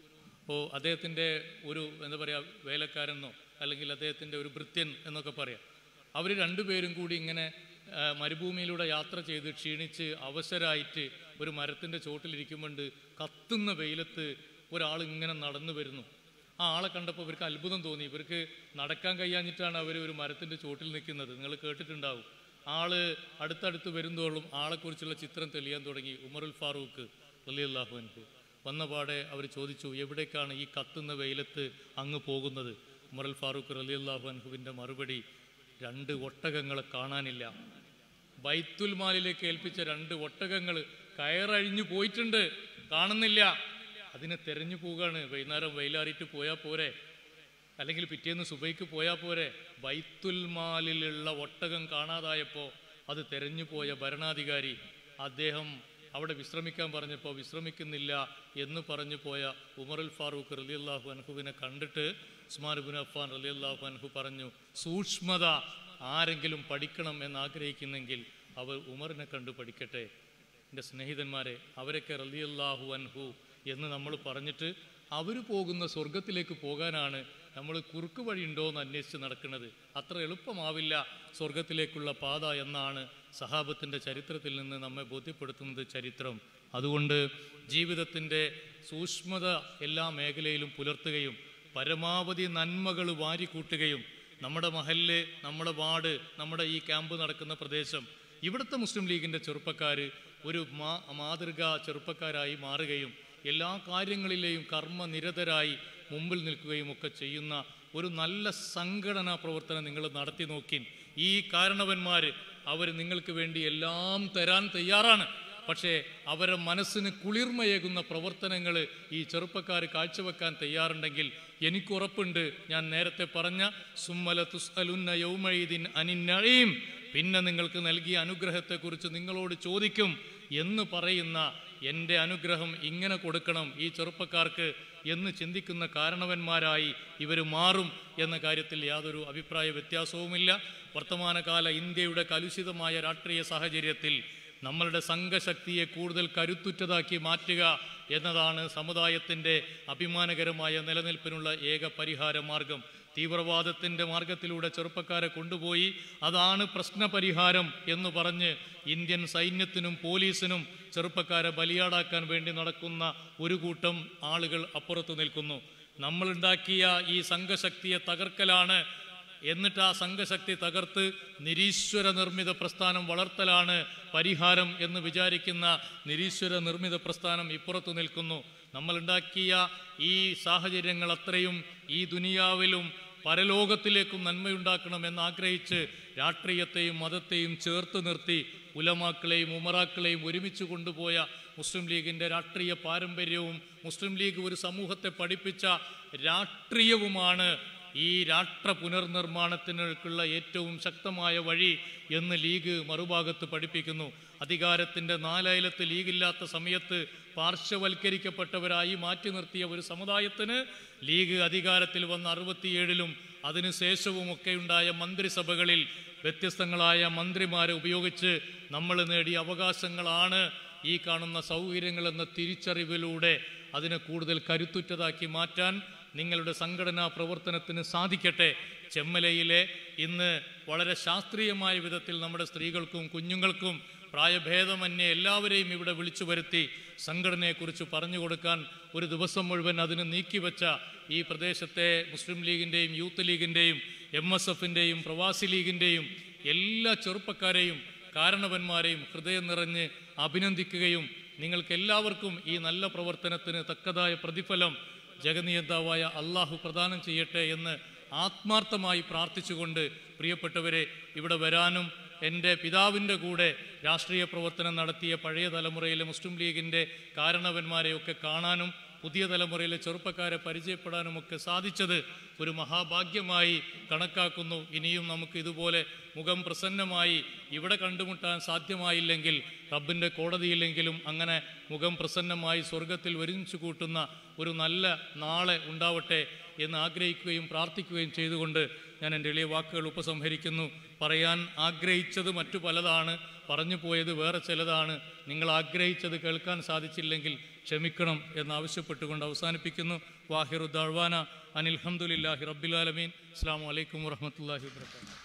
ഓ അദ്ദേഹത്തിൻ്റെ ഒരു എന്താ പറയുക വേലക്കാരെന്നോ അല്ലെങ്കിൽ അദ്ദേഹത്തിൻ്റെ ഒരു ഭൃത്യൻ എന്നൊക്കെ പറയാം അവർ രണ്ടുപേരും കൂടി ഇങ്ങനെ ആ, മരുഭൂമിയിലൂടെ യാത്ര ചെയ്ത് ക്ഷീണിച്ച് അവസരായിട്ട് ഒരു മരത്തിൻ്റെ ചോട്ടിലിരിക്കുമ്പോണ്ട് കത്തുന്ന വെയിലത്ത് ഒരാൾ ഇങ്ങനെ നടന്നു വരുന്നു ആ ആളെ കണ്ടപ്പോൾ ഇവർക്ക് അത്ഭുതം തോന്നി ഇവർക്ക് നടക്കാൻ കഴിയാഞ്ഞിട്ടാണ് അവർ ഒരു മരത്തിൻ്റെ ചോട്ടിൽ നിൽക്കുന്നത് നിങ്ങൾ കേട്ടിട്ടുണ്ടാവും ആള് അടുത്തടുത്ത് വരുന്തോളും ആളെക്കുറിച്ചുള്ള ചിത്രം തെളിയാൻ തുടങ്ങി ഉമറുൽ ഫാറൂഖ് അള്ളാഹു അൻഹു വന്ന പാടെ അവർ ചോദിച്ചു എവിടേക്കാണ് ഈ കത്തുന്ന വെയിലത്ത് അങ്ങ് പോകുന്നത് ഉമറുൽ ഫാറൂഖ് അലി അള്ളാഹു അൻഹുവിൻ്റെ മറുപടി രണ്ട് ഒട്ടകങ്ങളെ കാണാനില്ല ബൈത്തുൽ മാലിലേക്ക് ഏൽപ്പിച്ച രണ്ട് ഒട്ടകങ്ങൾ കയറഴിഞ്ഞു പോയിട്ടുണ്ട് കാണുന്നില്ല അതിനെ തെരഞ്ഞു പോവുകയാണ് വൈകുന്നേരം വെയിലാറിയിട്ട് പോയാൽ പോരെ അല്ലെങ്കിൽ പിറ്റേന്ന് സുബൈക്ക് പോയാൽ പോരെ ബൈത്തുൽ മാലിലുള്ള ഒട്ടകം കാണാതായപ്പോൾ അത് തെരഞ്ഞു പോയ ഭരണാധികാരി അദ്ദേഹം അവിടെ വിശ്രമിക്കാൻ പറഞ്ഞപ്പോൾ വിശ്രമിക്കുന്നില്ല എന്ന് പറഞ്ഞു പോയ ഉമറുൽ ഫാറൂഖ് റലി അള്ളാഹു അൻഹുവിനെ കണ്ടിട്ട് ഉസ്മാൻ ബിൻ അഫ്ഫാൻ റലി അള്ളാഹു അൻഹു പറഞ്ഞു സൂക്ഷ്മത ആരെങ്കിലും പഠിക്കണം എന്ന് ആഗ്രഹിക്കുന്നെങ്കിൽ അവർ ഉമറിനെ കണ്ടു പഠിക്കട്ടെ എൻ്റെ സ്നേഹിതന്മാരെ അവരൊക്കെ റലിയല്ലാഹു അൻഹു എന്ന് നമ്മൾ പറഞ്ഞിട്ട് അവർ പോകുന്ന സ്വർഗത്തിലേക്ക് പോകാനാണ് നമ്മൾ കുറുക്ക് വഴിയുണ്ടോ എന്ന് അന്വേഷിച്ച് നടക്കുന്നത് അത്ര എളുപ്പമാവില്ല സ്വർഗത്തിലേക്കുള്ള പാത എന്നാണ് സഹാബത്തിൻ്റെ ചരിത്രത്തിൽ നിന്ന് നമ്മെ ബോധ്യപ്പെടുത്തുന്നത് ചരിത്രം അതുകൊണ്ട് ജീവിതത്തിൻ്റെ സൂക്ഷ്മത എല്ലാ മേഖലയിലും പുലർത്തുകയും പരമാവധി നന്മകൾ വാരിക്കൂട്ടുകയും നമ്മുടെ മഹല്ല് നമ്മുടെ വാർഡ് നമ്മുടെ ഈ ക്യാമ്പ് നടക്കുന്ന പ്രദേശം ഇവിടുത്തെ മുസ്ലിം ലീഗിൻ്റെ ചെറുപ്പക്കാർ ഒരു മാ മാതൃകാ ചെറുപ്പക്കാരായി മാറുകയും എല്ലാ കാര്യങ്ങളിലെയും കർമ്മനിരതരായി മുമ്പിൽ നിൽക്കുകയും ഒക്കെ ചെയ്യുന്ന ഒരു നല്ല സംഘടനാ പ്രവർത്തനം നിങ്ങൾ നടത്തി നോക്കി ഈ കാരണവന്മാർ അവർ നിങ്ങൾക്ക് വേണ്ടി എല്ലാം തരാൻ തയ്യാറാണ് പക്ഷേ അവരുടെ മനസ്സിന് കുളിർമയേകുന്ന പ്രവർത്തനങ്ങൾ ഈ ചെറുപ്പക്കാർ കാഴ്ചവെക്കാൻ തയ്യാറുണ്ടെങ്കിൽ എനിക്കുറപ്പുണ്ട് ഞാൻ നേരത്തെ പറഞ്ഞ സുമ്മല തുസ്അലുന്ന യൗമൈദിൻ അനിന്നഴീം പിന്നെ നിങ്ങൾക്ക് നൽകിയ അനുഗ്രഹത്തെക്കുറിച്ച് നിങ്ങളോട് ചോദിക്കും എന്ന് പറയുന്ന എൻ്റെ അനുഗ്രഹം ഇങ്ങനെ കൊടുക്കണം ഈ ചെറുപ്പക്കാർക്ക് എന്ന് ചിന്തിക്കുന്ന കാരണവന്മാരായി ഇവർ മാറും എന്ന കാര്യത്തിൽ യാതൊരു അഭിപ്രായ വ്യത്യാസവുമില്ല വർത്തമാനകാല ഇന്ത്യയുടെ കലുഷിതമായ രാഷ്ട്രീയ സാഹചര്യത്തിൽ നമ്മളുടെ സംഘശക്തിയെ കൂടുതൽ കരുത്തുറ്റതാക്കി മാറ്റുക എന്നതാണ് സമുദായത്തിൻ്റെ അഭിമാനകരമായ നിലനിൽപ്പിനുള്ള ഏക പരിഹാര മാർഗം തീവ്രവാദത്തിൻ്റെ മാർഗത്തിലൂടെ ചെറുപ്പക്കാരെ കൊണ്ടുപോയി അതാണ് പ്രശ്നപരിഹാരം എന്ന് പറഞ്ഞ് ഇന്ത്യൻ സൈന്യത്തിനും പോലീസിനും ചെറുപ്പക്കാരെ ബലിയാടാക്കാൻ വേണ്ടി നടക്കുന്ന ഒരു കൂട്ടം ആളുകൾ അപ്പുറത്ത് നിൽക്കുന്നു നമ്മളുണ്ടാക്കിയ ഈ സംഘശക്തിയെ തകർക്കലാണ് എന്നിട്ട് ആ സംഘശക്തി തകർത്ത് നിരീശ്വര നിർമ്മിത പ്രസ്ഥാനം വളർത്തലാണ് പരിഹാരം എന്ന് വിചാരിക്കുന്ന നിരീശ്വര നിർമ്മിത പ്രസ്ഥാനം ഇപ്പുറത്തു നിൽക്കുന്നു നമ്മളുണ്ടാക്കിയ ഈ സാഹചര്യങ്ങൾ അത്രയും ഈ ദുനിയാവിലും പരലോകത്തിലേക്കും നന്മയുണ്ടാക്കണം എന്നാഗ്രഹിച്ച് രാഷ്ട്രീയത്തെയും മതത്തെയും ചേർത്ത് നിർത്തി ഉലമാക്കളെയും ഉമറാക്കളെയും ഒരുമിച്ച് കൊണ്ടുപോയ മുസ്ലിം ലീഗിൻ്റെ രാഷ്ട്രീയ പാരമ്പര്യവും മുസ്ലിം ലീഗ് ഒരു സമൂഹത്തെ പഠിപ്പിച്ച രാഷ്ട്രീയവുമാണ് ഈ രാഷ്ട്ര പുനർനിർമ്മാണത്തിനുള്ള ഏറ്റവും ശക്തമായ വഴി എന്ന് ലീഗ് മറുഭാഗത്ത് പഠിപ്പിക്കുന്നു അധികാരത്തിൻ്റെ നാലയലത്ത് ലീഗില്ലാത്ത സമയത്ത് പാർശ്വവൽക്കരിക്കപ്പെട്ടവരായി മാറ്റി നിർത്തിയ ഒരു സമുദായത്തിന് ലീഗ് അധികാരത്തിൽ വന്ന അറുപത്തിയേഴിലും അതിനുശേഷവും ഒക്കെ ഉണ്ടായ മന്ത്രിസഭകളിൽ വ്യത്യസ്തങ്ങളായ മന്ത്രിമാരെ ഉപയോഗിച്ച് നമ്മൾ നേടിയ അവകാശങ്ങളാണ് ഈ കാണുന്ന സൗകര്യങ്ങൾ എന്ന തിരിച്ചറിവിലൂടെ അതിനെ കൂടുതൽ കരുത്തുറ്റതാക്കി മാറ്റാൻ നിങ്ങളുടെ സംഘടനാ പ്രവർത്തനത്തിന് സാധിക്കട്ടെ ചെമ്മലയിലെ ഇന്ന് വളരെ ശാസ്ത്രീയമായ വിധത്തിൽ നമ്മുടെ സ്ത്രീകൾക്കും കുഞ്ഞുങ്ങൾക്കും പ്രായഭേദമന്യേ എല്ലാവരെയും ഇവിടെ വിളിച്ചു വരുത്തി സംഘടനയെക്കുറിച്ച് പറഞ്ഞു കൊടുക്കാൻ ഒരു ദിവസം മുഴുവൻ അതിന് നീക്കിവെച്ച ഈ പ്രദേശത്തെ മുസ്ലിം ലീഗിൻ്റെയും യൂത്ത് ലീഗിൻ്റെയും എം എസ് എഫിൻ്റെയും പ്രവാസി ലീഗിൻ്റെയും എല്ലാ ചെറുപ്പക്കാരെയും കാരണവന്മാരെയും ഹൃദയം നിറഞ്ഞ് അഭിനന്ദിക്കുകയും നിങ്ങൾക്ക് എല്ലാവർക്കും ഈ നല്ല പ്രവർത്തനത്തിന് തക്കതായ പ്രതിഫലം ജഗനിയന്താവായ അള്ളാഹു പ്രദാനം ചെയ്യട്ടെ എന്ന് ആത്മാർത്ഥമായി പ്രാർത്ഥിച്ചുകൊണ്ട് പ്രിയപ്പെട്ടവരെ ഇവിടെ വരാനും എൻ്റെ പിതാവിൻ്റെ കൂടെ രാഷ്ട്രീയ പ്രവർത്തനം നടത്തിയ പഴയ തലമുറയിലെ മുസ്ലിം ലീഗിൻ്റെ കാരണവന്മാരെയൊക്കെ കാണാനും പുതിയ തലമുറയിലെ ചെറുപ്പക്കാരെ പരിചയപ്പെടാനുമൊക്കെ സാധിച്ചത് ഒരു മഹാഭാഗ്യമായി കണക്കാക്കുന്നു ഇനിയും നമുക്ക് ഇതുപോലെ മുഖം പ്രസന്നമായി ഇവിടെ കണ്ടുമുട്ടാൻ സാധ്യമായില്ലെങ്കിൽ റബ്ബിൻ്റെ കോടതിയില്ലെങ്കിലും അങ്ങനെ മുഖം പ്രസന്നമായി സ്വർഗത്തിൽ ഒരുമിച്ച് കൂട്ടുന്ന ഒരു നല്ല നാളെ ഉണ്ടാവട്ടെ എന്ന് ആഗ്രഹിക്കുകയും പ്രാർത്ഥിക്കുകയും ചെയ്തുകൊണ്ട് ഞാൻ എൻ്റെ എളിയ വാക്കുകൾ ഉപസംഹരിക്കുന്നു പറയാൻ ആഗ്രഹിച്ചത് മറ്റു പലതാണ് പറഞ്ഞു പോയത് വേറെ ചിലതാണ് നിങ്ങൾ ആഗ്രഹിച്ചത് കേൾക്കാൻ സാധിച്ചില്ലെങ്കിൽ ക്ഷമിക്കണം എന്നാവശ്യപ്പെട്ടുകൊണ്ട് അവസാനിപ്പിക്കുന്നു വാഹിറുദ്ദാഴ്വാന അനിൽഹമുല്ലാഹി റബ്ബിലാലമീൻ അസ്സാം വലൈക്കും വാഹമത്തല്ലാഹി വാത്തു